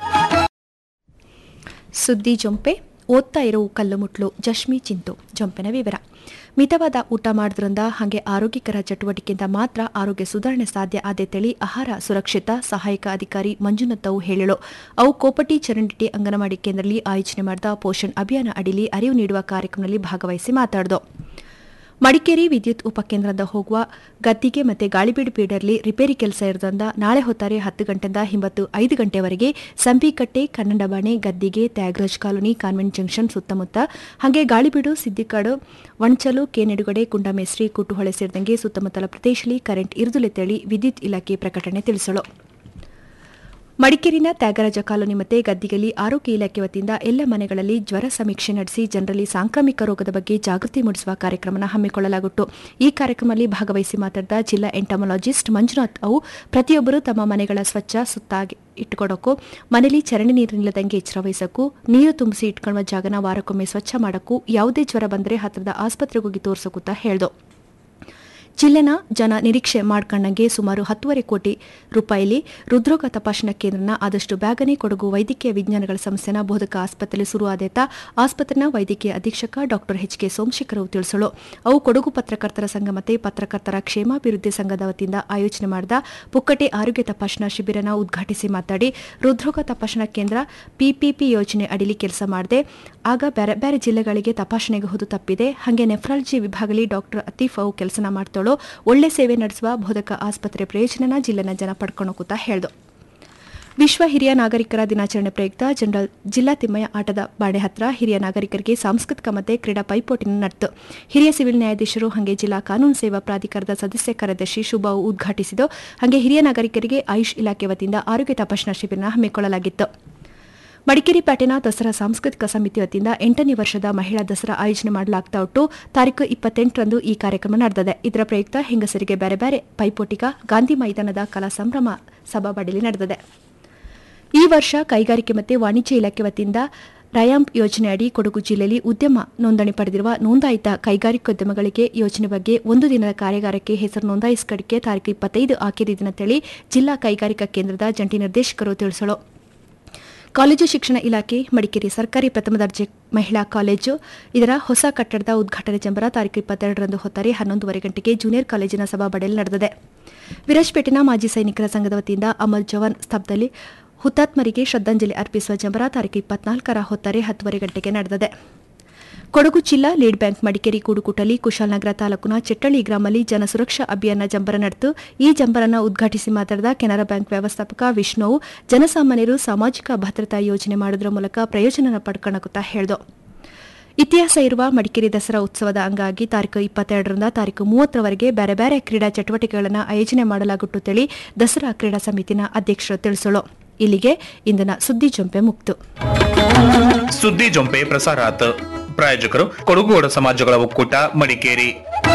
ಸುದ್ದಿ ಜೊಂಪೆ ಓದ್ತಾ ಇರೋ ಕಲ್ಲು ಮುಟ್ಲು ಜಶ್ಮಿ ಚಿಂತು ಜೊಂಪೆನ ವಿವರ ಮಿತವಾದ ಊಟ ಮಾಡೋದ್ರಿಂದ ಹಾಗೆ ಆರೋಗ್ಯಕರ ಚಟುವಟಿಕೆಯಿಂದ ಮಾತ್ರ ಆರೋಗ್ಯ ಸುಧಾರಣೆ ಸಾಧ್ಯ ಆದೆ ತಿಳಿ ಆಹಾರ ಸುರಕ್ಷಿತ ಸಹಾಯಕ ಅಧಿಕಾರಿ ಮಂಜುನಾಥ್ ಅವು ಹೇಳಲು ಅವು ಕೋಪಟಿ ಚರಂಡಿಟಿ ಅಂಗನವಾಡಿ ಕೇಂದ್ರದಲ್ಲಿ ಆಯೋಜನೆ ಮಾಡಿದ ಪೋಷಣ್ ಅಭಿಯಾನ ಅಡಿಲಿ ಅರಿವು ನೀಡುವ ಕಾರ್ಯಕ್ರಮದಲ್ಲಿ ಭಾಗವಹಿಸಿ ಮಾತಾಡಿದು ಮಡಿಕೇರಿ ವಿದ್ಯುತ್ ಉಪಕೇಂದ್ರದಿಂದ ಹೋಗುವ ಗದ್ದಿಗೆ ಮತ್ತೆ ಗಾಳಿಬೀಡು ಪೀಡರ್ಲಿ ರಿಪೇರಿ ಕೆಲಸ ಇರೋದ್ರಿಂದ ನಾಳೆ ಹೊತ್ತಾರೆ ಹತ್ತು ಗಂಟೆಯಿಂದ ಹಿಂಬತ್ತು ಐದು ಗಂಟೆವರೆಗೆ ಸಂಪಿಕಟ್ಟೆ ಕನ್ನಡಬಾಣೆ ಗದ್ದಿಗೆ ತ್ಯಾಗರಾಜ್ ಕಾಲೋನಿ ಕಾನ್ವೆಂಟ್ ಜಂಕ್ಷನ್ ಸುತ್ತಮುತ್ತ ಹಾಗೆ ಗಾಳಿಬೀಡು ಸಿದ್ದಿಕಾಡು ವಣಚಲು ಕೆನೆಡುಗಡೆ ಕುಂಡಮೇಸ್ರಿ ಕುಟುಹೊಳೆ ಸೇರಿದಂಗೆ ಸುತ್ತಮುತ್ತಲ ಪ್ರದೇಶದಲ್ಲಿ ಕರೆಂಟ್ ಇರುದುಲೆ ತಳಿ ವಿದ್ಯುತ್ ಇಲಾಖೆ ಪ್ರಕಟಣೆ ತಿಳಿಸಲು ಮಡಿಕೇರಿನ ತ್ಯಾಗರಾಜ ಕಾಲೋನಿ ಮತ್ತೆ ಗದ್ದಿಗಲಿ ಆರೋಗ್ಯ ಇಲಾಖೆ ವತಿಯಿಂದ ಎಲ್ಲ ಮನೆಗಳಲ್ಲಿ ಜ್ವರ ಸಮೀಕ್ಷೆ ನಡೆಸಿ ಜನರಲ್ಲಿ ಸಾಂಕ್ರಾಮಿಕ ರೋಗದ ಬಗ್ಗೆ ಜಾಗೃತಿ ಮೂಡಿಸುವ ಕಾರ್ಯಕ್ರಮನ ಹಮ್ಮಿಕೊಳ್ಳಲಾಗಿತ್ತು ಈ ಕಾರ್ಯಕ್ರಮದಲ್ಲಿ ಭಾಗವಹಿಸಿ ಮಾತನಾಡಿದ ಜಿಲ್ಲಾ ಎಂಟಮಾಲಜಿಸ್ಟ್ ಮಂಜುನಾಥ್ ಅವು ಪ್ರತಿಯೊಬ್ಬರು ತಮ್ಮ ಮನೆಗಳ ಸ್ವಚ್ಛ ಸುತ್ತಾಗಿ ಇಟ್ಕೊಡೋಕ್ಕೂ ಮನೇಲಿ ಚರಂಡಿ ನೀರು ನಿಲ್ಲದಂಗೆ ಎಚ್ಚರ ವಹಿಸಕ್ಕೂ ನೀರು ತುಂಬಿಸಿ ಇಟ್ಕೊಳ್ಳುವ ಜಾಗನ ವಾರಕ್ಕೊಮ್ಮೆ ಸ್ವಚ್ಛ ಮಾಡಕ್ಕೂ ಯಾವುದೇ ಜ್ವರ ಬಂದರೆ ಹತ್ತಿರದ ಆಸ್ಪತ್ರೆಗೆ ಹೋಗಿ ತೋರಿಸೋಕೂತ ಹೇಳ್ದು ಜಿಲ್ಲೆನ ಜನ ನಿರೀಕ್ಷೆ ಮಾಡ್ಕೊಂಡಂಗೆ ಸುಮಾರು ಹತ್ತುವರೆ ಕೋಟಿ ರೂಪಾಯಿಲಿ ಹೃದ್ರೋಗ ತಪಾಸಣಾ ಕೇಂದ್ರನ ಆದಷ್ಟು ಬೇಗನೆ ಕೊಡಗು ವೈದ್ಯಕೀಯ ವಿಜ್ಞಾನಗಳ ಸಂಸ್ಥೆನ ಬೋಧಕ ಆಸ್ಪತ್ರೆಯಲ್ಲಿ ಶುರುವಾದೇತ ಆಸ್ಪತ್ರೆನ ವೈದ್ಯಕೀಯ ಅಧೀಕ್ಷಕ ಡಾಕ್ಟರ್ ಎಚ್ ಕೆ ಸೋಮಶೇಖರ್ ಅವರು ತಿಳಿಸಲು ಅವು ಕೊಡಗು ಪತ್ರಕರ್ತರ ಸಂಘ ಮತ್ತೆ ಪತ್ರಕರ್ತರ ಕ್ಷೇಮಾಭಿವೃದ್ಧಿ ಸಂಘದ ವತಿಯಿಂದ ಆಯೋಜನೆ ಮಾಡಿದ ಪುಕ್ಕಟೆ ಆರೋಗ್ಯ ತಪಾಸಣಾ ಶಿಬಿರನ ಉದ್ಘಾಟಿಸಿ ಮಾತಾಡಿ ಹೃದ್ರೋಗ ತಪಾಸಣಾ ಕೇಂದ್ರ ಪಿಪಿಪಿ ಯೋಜನೆ ಅಡಿಲಿ ಕೆಲಸ ಮಾಡಿದೆ ಆಗ ಬೇರೆ ಬೇರೆ ಜಿಲ್ಲೆಗಳಿಗೆ ತಪಾಸಣೆಗೆ ಹೋದು ತಪ್ಪಿದೆ ಹಾಗೆ ನೆಫ್ರಾಲಜಿ ವಿಭಾಗದಲ್ಲಿ ಡಾಕ್ಟರ್ ಅತೀಫ್ ಅವು ಕೆಲಸನ ಮಾಡ್ತಾಳೋ ಒಳ್ಳೆ ಸೇವೆ ನಡೆಸುವ ಬೋಧಕ ಆಸ್ಪತ್ರೆ ಪ್ರಯೋಜನನ ಜಿಲ್ಲೆನ ಜನ ಪಡ್ಕೊಂಡು ಕೂತ ಹೇಳ್ದು ವಿಶ್ವ ಹಿರಿಯ ನಾಗರಿಕರ ದಿನಾಚರಣೆ ಪ್ರಯುಕ್ತ ಜನರಲ್ ಜಿಲ್ಲಾ ತಿಮ್ಮಯ್ಯ ಆಟದ ಬಾಡೆ ಹತ್ರ ಹಿರಿಯ ನಾಗರಿಕರಿಗೆ ಸಾಂಸ್ಕೃತಿಕ ಮತ್ತು ಕ್ರೀಡಾ ಪೈಪೋಟಿನ ನಡೆತು ಹಿರಿಯ ಸಿವಿಲ್ ನ್ಯಾಯಾಧೀಶರು ಹಾಗೆ ಜಿಲ್ಲಾ ಕಾನೂನು ಸೇವಾ ಪ್ರಾಧಿಕಾರದ ಸದಸ್ಯ ಕಾರ್ಯದರ್ಶಿ ಶುಭ ಉದ್ಘಾಟಿಸಿದ್ದು ಹಾಗೆ ಹಿರಿಯ ನಾಗರಿಕರಿಗೆ ಆಯುಷ್ ಇಲಾಖೆ ವತಿಯಿಂದ ಆರೋಗ್ಯ ತಪಾಸಣಾ ಶಿಬಿರ ಹಮ್ಮಿಕೊಳ್ಳಲಾಗಿತ್ತು ಮಡಿಕೇರಿ ಪ್ಯಾಟಿನ ದಸರಾ ಸಾಂಸ್ಕೃತಿಕ ಸಮಿತಿ ವತಿಯಿಂದ ಎಂಟನೇ ವರ್ಷದ ಮಹಿಳಾ ದಸರಾ ಆಯೋಜನೆ ಮಾಡಲಾಗ್ತಾ ಉಂಟು ತಾರೀಕು ಇಪ್ಪತ್ತೆಂಟರಂದು ಈ ಕಾರ್ಯಕ್ರಮ ನಡೆದಿದೆ ಇದರ ಪ್ರಯುಕ್ತ ಹೆಂಗಸರಿಗೆ ಬೇರೆ ಬೇರೆ ಪೈಪೋಟಿಗ ಗಾಂಧಿ ಮೈದಾನದ ಕಲಾ ಸಂಭ್ರಮ ಸಭಾಬಡಿಲಿ ನಡೆದಿದೆ ಈ ವರ್ಷ ಕೈಗಾರಿಕೆ ಮತ್ತು ವಾಣಿಜ್ಯ ಇಲಾಖೆ ವತಿಯಿಂದ ರಯಾಂಪ್ ಯೋಜನೆಯಡಿ ಕೊಡಗು ಜಿಲ್ಲೆಯಲ್ಲಿ ಉದ್ಯಮ ನೋಂದಣಿ ಪಡೆದಿರುವ ನೋಂದಾಯಿತ ಕೈಗಾರಿಕೋದ್ಯಮಗಳಿಗೆ ಯೋಜನೆ ಬಗ್ಗೆ ಒಂದು ದಿನದ ಕಾರ್ಯಾಗಾರಕ್ಕೆ ಹೆಸರು ನೋಂದಾಯಿಸಿಕಡಿಕೆ ತಾರೀಕು ಇಪ್ಪತ್ತೈದು ಆಖರಿ ದಿನ ತಿಳಿ ಜಿಲ್ಲಾ ಕೈಗಾರಿಕಾ ಕೇಂದ್ರದ ಜಂಟಿ ನಿರ್ದೇಶಕರು ತಿಳಿಸಲು ಕಾಲೇಜು ಶಿಕ್ಷಣ ಇಲಾಖೆ ಮಡಿಕೇರಿ ಸರ್ಕಾರಿ ಪ್ರಥಮ ದರ್ಜೆ ಮಹಿಳಾ ಕಾಲೇಜು ಇದರ ಹೊಸ ಕಟ್ಟಡದ ಉದ್ಘಾಟನೆ ಜಂಬರ ತಾರೀಕು ಇಪ್ಪತ್ತೆರಡರಂದು ಹೊತ್ತಾರೆ ಹನ್ನೊಂದುವರೆ ಗಂಟೆಗೆ ಜೂನಿಯರ್ ಕಾಲೇಜಿನ ಸಭಾಬಡಿಯಲ್ಲಿ ನಡೆದಿದೆ ವಿರಾಜ್ಪೇಟೆನ ಮಾಜಿ ಸೈನಿಕರ ಸಂಘದ ವತಿಯಿಂದ ಅಮರ್ ಜವಾನ್ ಸ್ತಬ್ಧದಲ್ಲಿ ಹುತಾತ್ಮರಿಗೆ ಶ್ರದ್ಧಾಂಜಲಿ ಅರ್ಪಿಸುವ ಜಂಬರ ತಾರೀಕು ಇಪ್ಪತ್ನಾಲ್ಕರ ಹೊತ್ತಾರೆ ಹತ್ತುವರೆ ಗಂಟೆಗೆ ನಡೆದಿದೆ ಕೊಡಗು ಜಿಲ್ಲಾ ಲೀಡ್ ಬ್ಯಾಂಕ್ ಮಡಿಕೇರಿ ಕೂಡುಕುಟಲಿ ಕುಶಾಲನಗರ ತಾಲೂಕಿನ ಚೆಟ್ಟಳ್ಳಿ ಗ್ರಾಮದಲ್ಲಿ ಜನಸುರಕ್ಷಾ ಅಭಿಯಾನ ಜಂಬರ ನಡೆದು ಈ ಜಂಬರನ್ನು ಉದ್ಘಾಟಿಸಿ ಮಾತನಾಡಿದ ಕೆನರಾ ಬ್ಯಾಂಕ್ ವ್ಯವಸ್ಥಾಪಕ ವಿಷ್ಣುವು ಜನಸಾಮಾನ್ಯರು ಸಾಮಾಜಿಕ ಭದ್ರತಾ ಯೋಜನೆ ಮಾಡುವುದರ ಮೂಲಕ ಪ್ರಯೋಜನ ಪಡ್ಕೊಳ್ಳುತ್ತಾ ಹೇಳಿದರು ಇತಿಹಾಸ ಇರುವ ಮಡಿಕೇರಿ ದಸರಾ ಉತ್ಸವದ ಅಂಗವಾಗಿ ತಾರೀಕು ಇಪ್ಪತ್ತೆರಡರಿಂದ ತಾರೀಕು ಮೂವತ್ತರವರೆಗೆ ಬೇರೆ ಬೇರೆ ಕ್ರೀಡಾ ಚಟುವಟಿಕೆಗಳನ್ನು ಆಯೋಜನೆ ಮಾಡಲಾಗುತ್ತೇಳಿ ದಸರಾ ಕ್ರೀಡಾ ಸಮಿತಿನ ಅಧ್ಯಕ್ಷರು ತಿಳಿಸಲು ಇಲ್ಲಿಗೆ ಇಂದಿನ ಸುದ್ದಿ ಜೊಂಪೆ ಮುಕ್ತು ಸುದ್ದಿ ಜೊಂಪೆ ಪ್ರಸಾರ ಆತ ಪ್ರಾಯೋಜಕರು ಕೊಡಗುಗೌಡ ಸಮಾಜಗಳ ಒಕ್ಕೂಟ ಮಡಿಕೇರಿ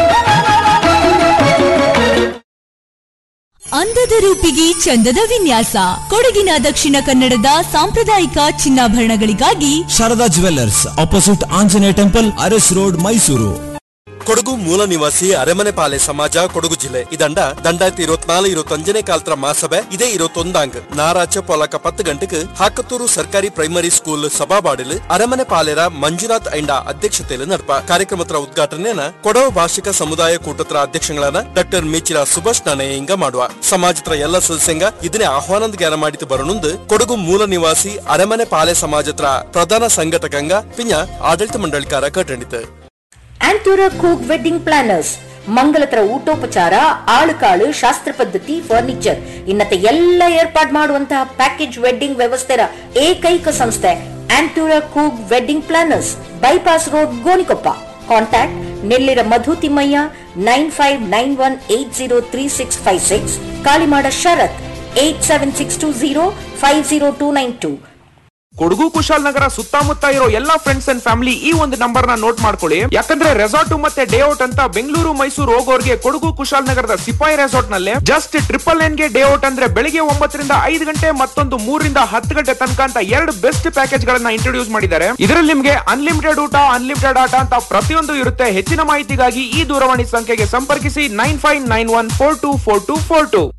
ಅಂದದ ರೂಪಿಗೆ ಚಂದದ ವಿನ್ಯಾಸ ಕೊಡಗಿನ ದಕ್ಷಿಣ ಕನ್ನಡದ ಸಾಂಪ್ರದಾಯಿಕ ಚಿನ್ನಾಭರಣಗಳಿಗಾಗಿ Sharada jewellers opposite Anjaneya temple Aras road Mysore Kodagu ಮೂಲ ನಿವಾಸಿ ಅರೆಮನೆ ಪಾಲೆ ಸಮಾಜ ಕೊಡಗು ಜಿಲ್ಲೆ ಇದಂಡ ದಂಡಾಯಿರത്തി ഇരുപത്തിനാല് ഇരുപത്തഞ്ചിനെ കാലത്ര മാസഭ ഇതേ ഇരുപത്തൊന്നാങ്ക് ഞായറാഴ്ച പൊലക്ക പത്ത് ഗಂಟೆಗೆ ಹಾಕತ್ತೂರು ಸರ್ಕಾರಿ ಪ್ರೈಮರಿ ಸ್ಕೂಲ್ ಸಭಾಬಾಡಿಲ್ ಅರಮನೆ ಪಾಲೆರ ಮಂಜುನಾಥ್ ಐಂಡ ಅಧ್ಯಕ್ಷತೆಯಲ್ಲಿ ನಡಪ ಕಾರ್ಯಕ್ರಮದ ಉದ್ಘಾಟನೆಯನ್ನ ಕೊಡವ ಭಾಷಿಕ ಸಮುದಾಯ ಕೂಟತ್ರ ಅಧ್ಯಕ್ಷಗಳನ್ನ ಡಾಕ್ಟರ್ ಮೇಚಿರ ಸುಭಾಷ್ ನಾಣಯ್ಯಂಗ ಮಾಡುವ ಸಮಾಜತ್ರ ಎಲ್ಲ ಸದಸ್ಯಂಗ ಇದನ್ನೇ ಆಹ್ವಾನದ ಜ್ಞಾನ ಮಾಡಿತು ಬರನುಂದು ಕೊಡಗು ಮೂಲ ನಿವಾಸಿ ಅರಮನೆ ಪಾಲೆ ಸಮಾಜತ್ರ ಪ್ರಧಾನ ಸಂಘಟಕಂಗ ಪಿಂಜ ಆಡಳಿತ ಮಂಡಳಿಕಾರ ಕಟ್ಟಣಿತು ಆಂಟೂರ ಕೂಕ್ ವೆಡ್ಡಿಂಗ್ ಪ್ಲಾನರ್ಸ್ ಮಂಗಲತರ ಊಟೋಪಚಾರ ಆಳುಕಾಳು ಶಾಸ್ತ್ರ ಪದ್ಧತಿ ಫರ್ನಿಚರ್ ಇನ್ನತೆ ಎಲ್ಲ ಏರ್ಪಾಡು ಮಾಡುವಂತಹ ಪ್ಯಾಕೇಜ್ ವೆಡ್ಡಿಂಗ್ ವ್ಯವಸ್ಥೆಯ ಏಕೈಕ ಸಂಸ್ಥೆ ಆಂಟೂರ ಕೂಗ್ wedding planners bypass road Gonikoppa contact Nellira Madhu Thimmaiah nine five nine one eight zero three six five six Kalimada Sharath eight seven six two zero five zero two nine two Kodagu Kushalnagar ಸುತ್ತಮುತ್ತ ಇರೋ ಎಲ್ಲಾ ಫ್ರೆಂಡ್ಸ್ ಅಂಡ್ ಫ್ಯಾಮಿಲಿ ಈ ಒಂದು ನಂಬರ್ ನ ನೋಟ್ ಮಾಡ್ಕೊಳ್ಳಿ ಯಾಕಂದ್ರೆ ರೆಸಾರ್ಟ್ ಮತ್ತೆ day out ಅಂತ ಬೆಂಗಳೂರು ಮೈಸೂರು ಹೋಗೋರ್ಗೆ ಕೊಡಗು ಕುಶಾಲನಗರದ ಸಿಪಾಯಿ ರೆಸಾರ್ಟ್ ನಲ್ಲಿ ಜಸ್ಟ್ ಟ್ರಿಪಲ್ ಎನ್ ಗೆ ಡೇ ಔಟ್ ಅಂದ್ರೆ ಬೆಳಿಗ್ಗೆ ಒಂಬತ್ತರಿಂದ ಐದು ಗಂಟೆ ಮತ್ತೊಂದು ಮೂರರಿಂದ ಹತ್ತು ಗಂಟೆ ತನಕ ಅಂತ ಎರಡು ಬೆಸ್ಟ್ ಪ್ಯಾಕೇಜ್ ಗಳನ್ನ ಇಂಟ್ರೊಡ್ಯೂಸ್ ಮಾಡಿದ್ದಾರೆ ಇದರಲ್ಲಿ ನಿಮ್ಗೆ ಅನ್ಲಿಮಿಟೆಡ್ ಊಟ ಅನ್ಲಿಮಿಟೆಡ್ ಆಟ ಅಂತ ಪ್ರತಿಯೊಂದು ಇರುತ್ತೆ ಹೆಚ್ಚಿನ ಮಾಹಿತಿಗಾಗಿ ಈ ದೂರವಾಣಿ ಸಂಖ್ಯೆಗೆ ಸಂಪರ್ಕಿಸಿ nine five nine one four two four two four two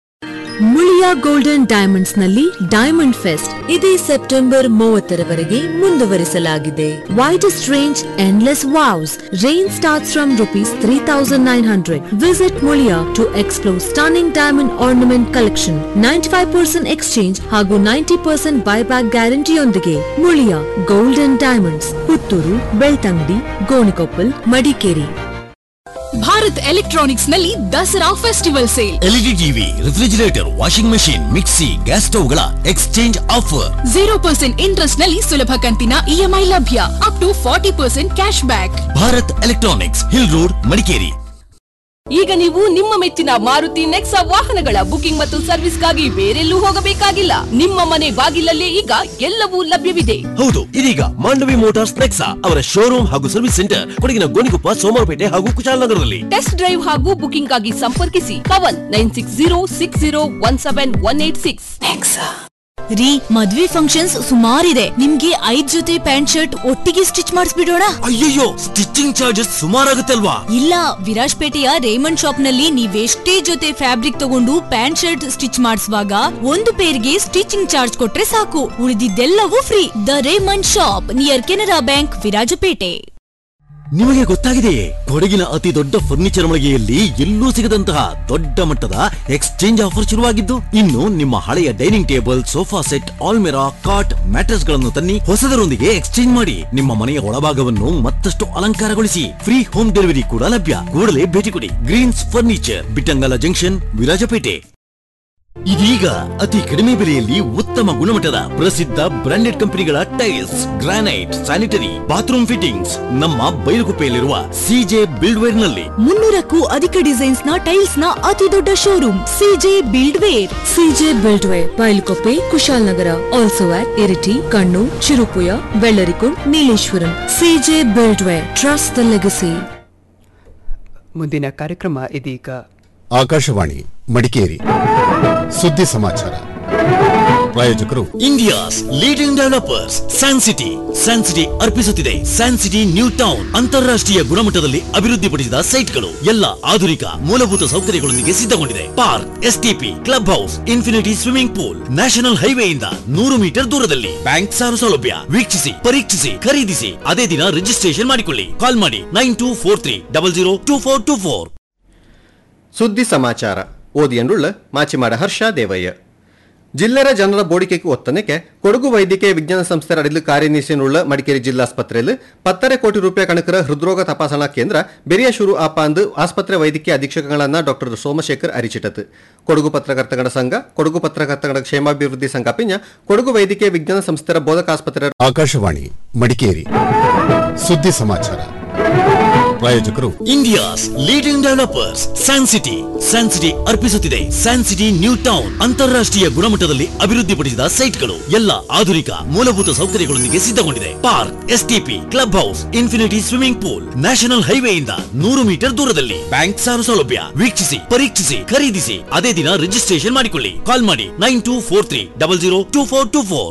Muliya golden diamonds ನಲ್ಲಿ ಡೈಮಂಡ್ ಫೆಸ್ಟ್ ಇದೇ ಸೆಪ್ಟೆಂಬರ್ ಮೂವತ್ತರವರೆಗೆ ಮುಂದುವರಿಸಲಾಗಿದೆ widest range endless wows range starts from rupees three thousand nine hundred visit Muliya to explore stunning diamond ornament collection ninety five percent exchange ಹಾಗೂ ninety percent buyback ಗ್ಯಾರಂಟಿಯೊಂದಿಗೆ Muliya golden diamonds Puttur Belthangady Gonikoppal Madikeri Bharat electronics ನಲ್ಲಿ Dasara festival sale LED TV refrigerator washing machine mixie gas ಸ್ಟವ್ಗಳ exchange offer zero percent interest ನಲ್ಲಿ ಸುಲಭ ಕಂತಿನ EMI ಲಭ್ಯ up to forty percent cash back Bharat electronics hill road Madikeri ಈಗ ನೀವು ನಿಮ್ಮ ಮೆಚ್ಚಿನ ಮಾರುತಿ ನೆಕ್ಸಾ ವಾಹನಗಳ ಬುಕಿಂಗ್ ಮತ್ತು ಸರ್ವಿಸ್ಗಾಗಿ ಬೇರೆಲ್ಲೂ ಹೋಗಬೇಕಾಗಿಲ್ಲ ನಿಮ್ಮ ಮನೆ ಬಾಗಿಲಲ್ಲೇ ಈಗ ಎಲ್ಲವೂ ಲಭ್ಯವಿದೆ ಹೌದು ಇದೀಗ ಮಾಂಡವಿ ಮೋಟಾರ್ಸ್ ನೆಕ್ಸಾ ಅವರ ಶೋರೂಮ್ ಹಾಗೂ ಸರ್ವಿಸ್ ಸೆಂಟರ್ ಕೊಡಗಿನ ಗೋಣಿಕೊಪ್ಪ ಸೋಮವಾರಪೇಟೆ ಹಾಗೂ ಕುಶಾಲನಗರದಲ್ಲಿ ಟೆಸ್ಟ್ ಡ್ರೈವ್ ಹಾಗೂ ಬುಕಿಂಗ್ ಆಗಿ ಸಂಪರ್ಕಿಸಿ Pavan nine six zero six zero one seven one eight six ರೀ ಮದ್ವೆ ಫಂಕ್ಷನ್ಸ್ ಸುಮಾರಿದೆ ನಿಮ್ಗೆ ಐದ್ ಜೊತೆ ಪ್ಯಾಂಟ್ ಶರ್ಟ್ ಒಟ್ಟಿಗೆ ಸ್ಟಿಚ್ ಮಾಡಿಸ್ಬಿಡೋಣ ಅಯ್ಯಯ್ಯೋ ಸ್ಟಿಚಿಂಗ್ ಚಾರ್ಜಸ್ ಸುಮಾರಾಗುತ್ತೆ ಅಲ್ವಾ ಇಲ್ಲ ವಿರಾಜ್ಪೇಟೆಯ ರೇಮಂಡ್ ಶಾಪ್ ನಲ್ಲಿ ನೀವೆಷ್ಟೇ ಜೊತೆ ಫ್ಯಾಬ್ರಿಕ್ ತಗೊಂಡು ಪ್ಯಾಂಟ್ ಶರ್ಟ್ ಸ್ಟಿಚ್ ಮಾಡಿಸುವಾಗ ಒಂದು ಪೇರ್ಗೆ ಸ್ಟಿಚಿಂಗ್ ಚಾರ್ಜ್ ಕೊಟ್ರೆ ಸಾಕು ಉಳಿದಿದ್ದೆಲ್ಲವೂ free the Raymond shop near Canara bank Virajpet ನಿಮಗೆ ಗೊತ್ತಾಗಿದೆಯೇ ಕೊಡಗಿನ ಅತಿ ದೊಡ್ಡ ಫರ್ನಿಚರ್ ಮಳಿಗೆಯಲ್ಲಿ ಎಲ್ಲೂ ಸಿಗದಂತಹ ದೊಡ್ಡ ಮಟ್ಟದ ಎಕ್ಸ್ಚೇಂಜ್ ಆಫರ್ ಶುರುವಾಗಿದ್ದು ಇನ್ನು ನಿಮ್ಮ ಹಳೆಯ ಡೈನಿಂಗ್ ಟೇಬಲ್ ಸೋಫಾ ಸೆಟ್ ಆಲ್ಮೆರಾ ಕಾಟ್ ಮ್ಯಾಟ್ರೆಸ್ ಗಳನ್ನು ತನ್ನಿ ಹೊಸದರೊಂದಿಗೆ ಎಕ್ಸ್ಚೇಂಜ್ ಮಾಡಿ ನಿಮ್ಮ ಮನೆಯ ಒಳಭಾಗವನ್ನು ಮತ್ತಷ್ಟು ಅಲಂಕಾರಗೊಳಿಸಿ ಫ್ರೀ ಹೋಮ್ ಡೆಲಿವರಿ ಕೂಡ ಲಭ್ಯ ಕೂಡಲೇ ಭೇಟಿ ಕೊಡಿ greens furniture Bittangala junction Virajpet ಇದೀಗ ಅತಿ ಕಡಿಮೆ ಬೆಲೆಯಲ್ಲಿ ಉತ್ತಮ ಗುಣಮಟ್ಟದ ಪ್ರಸಿದ್ಧ ಬ್ರಾಂಡೆಡ್ ಕಂಪನಿಗಳ tiles granite sanitary bathroom fittings ನಮ್ಮ ಬೈಲುಗುಪ್ಪೆಯಲ್ಲಿರುವ ಸಿಜೆ ಬಿಲ್ಡ್ವೇರ್ ನಲ್ಲಿ ಮುನ್ನೂರಕ್ಕೂ ಅಧಿಕ ಡಿಸೈನ್ಸ್ ನ ಟೈಲ್ಸ್ ನ ಅತಿ ದೊಡ್ಡ showroom CJ build ware CJ build ware Bylakuppe Kushalnagar also at Iritty Kannur Cherupuzha Vellarikund Nileshwaram CJ build ware trust the legacy ಮುಂದಿನ ಕಾರ್ಯಕ್ರಮ ಇದೀಗ ಆಕಾಶವಾಣಿ ಮಡಿಕೇರಿ ಸುದ್ದಿ ಸಮಾಚಾರ ಪ್ರಾಯೋಜಕರು India's leading developers San city San city ಅರ್ಪಿಸುತ್ತಿದೆ ಸ್ಯಾನ್ ಸಿಟಿ ನ್ಯೂ ಟೌನ್ ಅಂತಾರಾಷ್ಟ್ರೀಯ ಗುಣಮಟ್ಟದಲ್ಲಿ ಅಭಿವೃದ್ಧಿಪಡಿಸಿದ ಸೈಟ್ಗಳು ಎಲ್ಲ ಆಧುನಿಕ ಮೂಲಭೂತ ಸೌಕರ್ಯಗಳೊಂದಿಗೆ ಸಿದ್ಧಗೊಂಡಿದೆ park STP club house infinity swimming pool national ಹೈವೇಯಿಂದ ನೂರು ಮೀಟರ್ ದೂರದಲ್ಲಿ ಬ್ಯಾಂಕ್ ಸಾಲ ಸೌಲಭ್ಯ ವೀಕ್ಷಿಸಿ ಪರೀಕ್ಷಿಸಿ ಖರೀದಿಸಿ ಅದೇ ದಿನ ರಿಜಿಸ್ಟ್ರೇಷನ್ ಮಾಡಿಕೊಳ್ಳಿ ಕಾಲ್ ಮಾಡಿ nine two four three double zero two four two four ಸುದ್ದಿ ಸಮಾಚಾರ ಓದಿಯನ್ನುಳ್ಳ ಮಾಚಿಮಾಡ ಹರ್ಷ ದೇವಯ್ಯ ಜಿಲ್ಲೆರ ಜನರ ಬೋಡಿಕೆಗೆ ಒತ್ತನಕ್ಕೆ ಕೊಡಗು ವೈದ್ಯಕೀಯ ವಿಜ್ಞಾನ ಸಂಸ್ಥೆ ಅಡಿಲು ಕಾರ್ಯನಿರ್ವಹಿಸಿನುಳ್ಳ ಮಡಿಕೇರಿ ಜಿಲ್ಲಾಸ್ಪತ್ರೆಯಲ್ಲಿ ಪತ್ತರೆ ಕೋಟಿ ರೂಪಾಯಿ ಕಣಕರ ಹೃದ್ರೋಗ ತಪಾಸಣಾ ಕೇಂದ್ರ ಬೆರಿಯ ಶುರು ಆಪ ಅಂದು ಆಸ್ಪತ್ರೆ ವೈದ್ಯಕೀಯ ಅಧೀಕ್ಷಕಗಳನ್ನ ಡಾಕ್ಟರ್ ಸೋಮಶೇಖರ್ ಅರಿಚಿಟತ್ ಕೊಡಗು ಪತ್ರಕರ್ತಗಳ ಸಂಘ ಕೊಡಗು ಪತ್ರಕರ್ತಗಳ ಕ್ಷೇಮಾಭಿವೃದ್ಧಿ ಸಂಘ ಪಿಂಜ ಕೊಡಗು ವೈದ್ಯಕೀಯ ವಿಜ್ಞಾನ ಸಂಸ್ಥೆಯ ಬೋಧಕ ಆಸ್ಪತ್ರೆ ಆಕಾಶವಾಣಿ ಮಡಿಕೇರಿ ಸುದ್ದಿ ಸಮಾಚಾರ ಪ್ರಾಯೋಜಕರು India's leading developers San city San city ಅರ್ಪಿಸುತ್ತಿದೆ ಸ್ಯಾನ್ ಸಿಟಿ ನ್ಯೂ ಟೌನ್ ಅಂತಾರಾಷ್ಟ್ರೀಯ ಗುಣಮಟ್ಟದಲ್ಲಿ ಅಭಿವೃದ್ಧಿಪಡಿಸಿದ ಸೈಟ್ಗಳು ಎಲ್ಲ ಆಧುನಿಕ ಮೂಲಭೂತ ಸೌಕರ್ಯಗಳೊಂದಿಗೆ ಸಿದ್ಧಗೊಂಡಿದೆ park STP club house infinity swimming pool national ಹೈವೇಯಿಂದ ನೂರು ಮೀಟರ್ ದೂರದಲ್ಲಿ ಬ್ಯಾಂಕ್ ಸಾಲ ಸೌಲಭ್ಯ ವೀಕ್ಷಿಸಿ ಪರೀಕ್ಷಿಸಿ ಖರೀದಿಸಿ ಅದೇ ದಿನ ರಿಜಿಸ್ಟ್ರೇಷನ್ ಮಾಡಿಕೊಳ್ಳಿ ಕಾಲ್ ಮಾಡಿ nine two four three double zero two four two four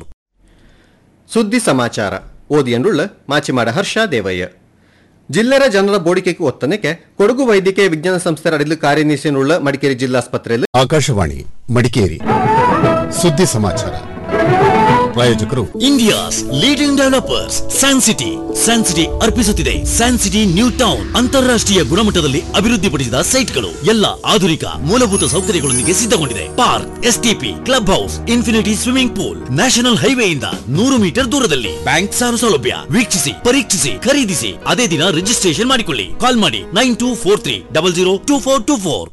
ಸುದ್ದಿ ಸಮಾಚಾರ ಓದಿಯನ್ನುಳ್ಳ ಮಾಚಿಮಾಡ ಹರ್ಷ ದೇವಯ್ಯ ಜಿಲ್ಲೆರ ಜನರ ಬೋಡಿಕೆಗೆ ಒತ್ತನಕ್ಕೆ ಕೊಡಗು ವೈದ್ಯಕೀಯ ವಿಜ್ಞಾನ ಸಂಸ್ಥೆ ಅಡಿಲು ಕಾರ್ಯನಿರ್ವಹಿಸಿನುಳ್ಳ ಮಡಿಕೇರಿ ಜಿಲ್ಲಾಸ್ಪತ್ರೆಯಲ್ಲಿ ಆಕಾಶವಾಣಿ ಮಡಿಕೇರಿ ಸುದ್ದಿ ಸಮಾಚಾರ ಪ್ರಾಯೋಜಕರು India's leading developers San city San city ಅರ್ಪಿಸುತ್ತಿದೆ ಸ್ಯಾನ್ ಸಿಟಿ ನ್ಯೂ ಟೌನ್ ಅಂತಾರಾಷ್ಟ್ರೀಯ ಗುಣಮಟ್ಟದಲ್ಲಿ ಅಭಿವೃದ್ಧಿಪಡಿಸಿದ ಸೈಟ್ಗಳು ಎಲ್ಲ ಆಧುನಿಕ ಮೂಲಭೂತ ಸೌಕರ್ಯಗಳೊಂದಿಗೆ ಸಿದ್ಧಗೊಂಡಿದೆ park STP club house infinity swimming pool national ಹೈವೇಯಿಂದ ನೂರು ಮೀಟರ್ ದೂರದಲ್ಲಿ ಬ್ಯಾಂಕ್ ಸಾಲ ಸೌಲಭ್ಯ ವೀಕ್ಷಿಸಿ ಪರೀಕ್ಷಿಸಿ ಖರೀದಿಸಿ ಅದೇ ದಿನ ರಿಜಿಸ್ಟ್ರೇಷನ್ ಮಾಡಿಕೊಳ್ಳಿ ಕಾಲ್ ಮಾಡಿ nine two four three double zero two four two four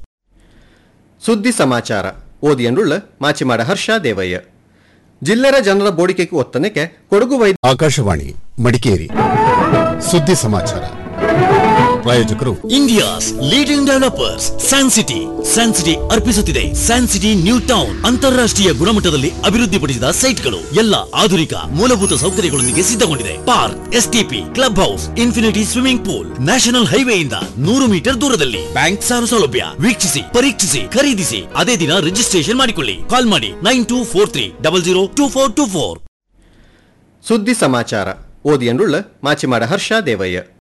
ಸುದ್ದಿ ಸಮಾಚಾರ ಓದಿಯನ್ನುಳ್ಳ ಮಾಚಿಮಾಡ ಹರ್ಷ ದೇವಯ್ಯ ಜಿಲ್ಲೆರ ಜನರ ಬೋಡಿಕೆಗೆ ಒತ್ತನಕ್ಕೆ ಕೊಡಗು ವೈದ್ಯ ಆಕಾಶವಾಣಿ ಮಡಿಕೇರಿ ಸುದ್ದಿ ಸಮಾಚಾರ ಪ್ರಾಯೋಜಕರು India's leading developers San city San city ಅರ್ಪಿಸುತ್ತಿದೆ ಸ್ಯಾನ್ ಸಿಟಿ ನ್ಯೂ ಟೌನ್ ಅಂತಾರಾಷ್ಟ್ರೀಯ ಗುಣಮಟ್ಟದಲ್ಲಿ ಅಭಿವೃದ್ಧಿಪಡಿಸಿದ ಸೈಟ್ಗಳು ಎಲ್ಲ ಆಧುನಿಕ ಮೂಲಭೂತ ಸೌಕರ್ಯಗಳೊಂದಿಗೆ ಸಿದ್ಧಗೊಂಡಿದೆ park STP club house infinity swimming pool national ಹೈವೇಯಿಂದ ನೂರು ಮೀಟರ್ ದೂರದಲ್ಲಿ ಬ್ಯಾಂಕ್ ಸಾಲ ಸೌಲಭ್ಯ ವೀಕ್ಷಿಸಿ ಪರೀಕ್ಷಿಸಿ ಖರೀದಿಸಿ ಅದೇ ದಿನ ರಿಜಿಸ್ಟ್ರೇಷನ್ ಮಾಡಿಕೊಳ್ಳಿ ಕಾಲ್ ಮಾಡಿ nine two four three double zero two four two four ಸುದ್ದಿ ಸಮಾಚಾರ ಓದಿಯನ್ನುಳ್ಳ ಮಾಚಿಮಾಡ ಹರ್ಷ ದೇವಯ್ಯ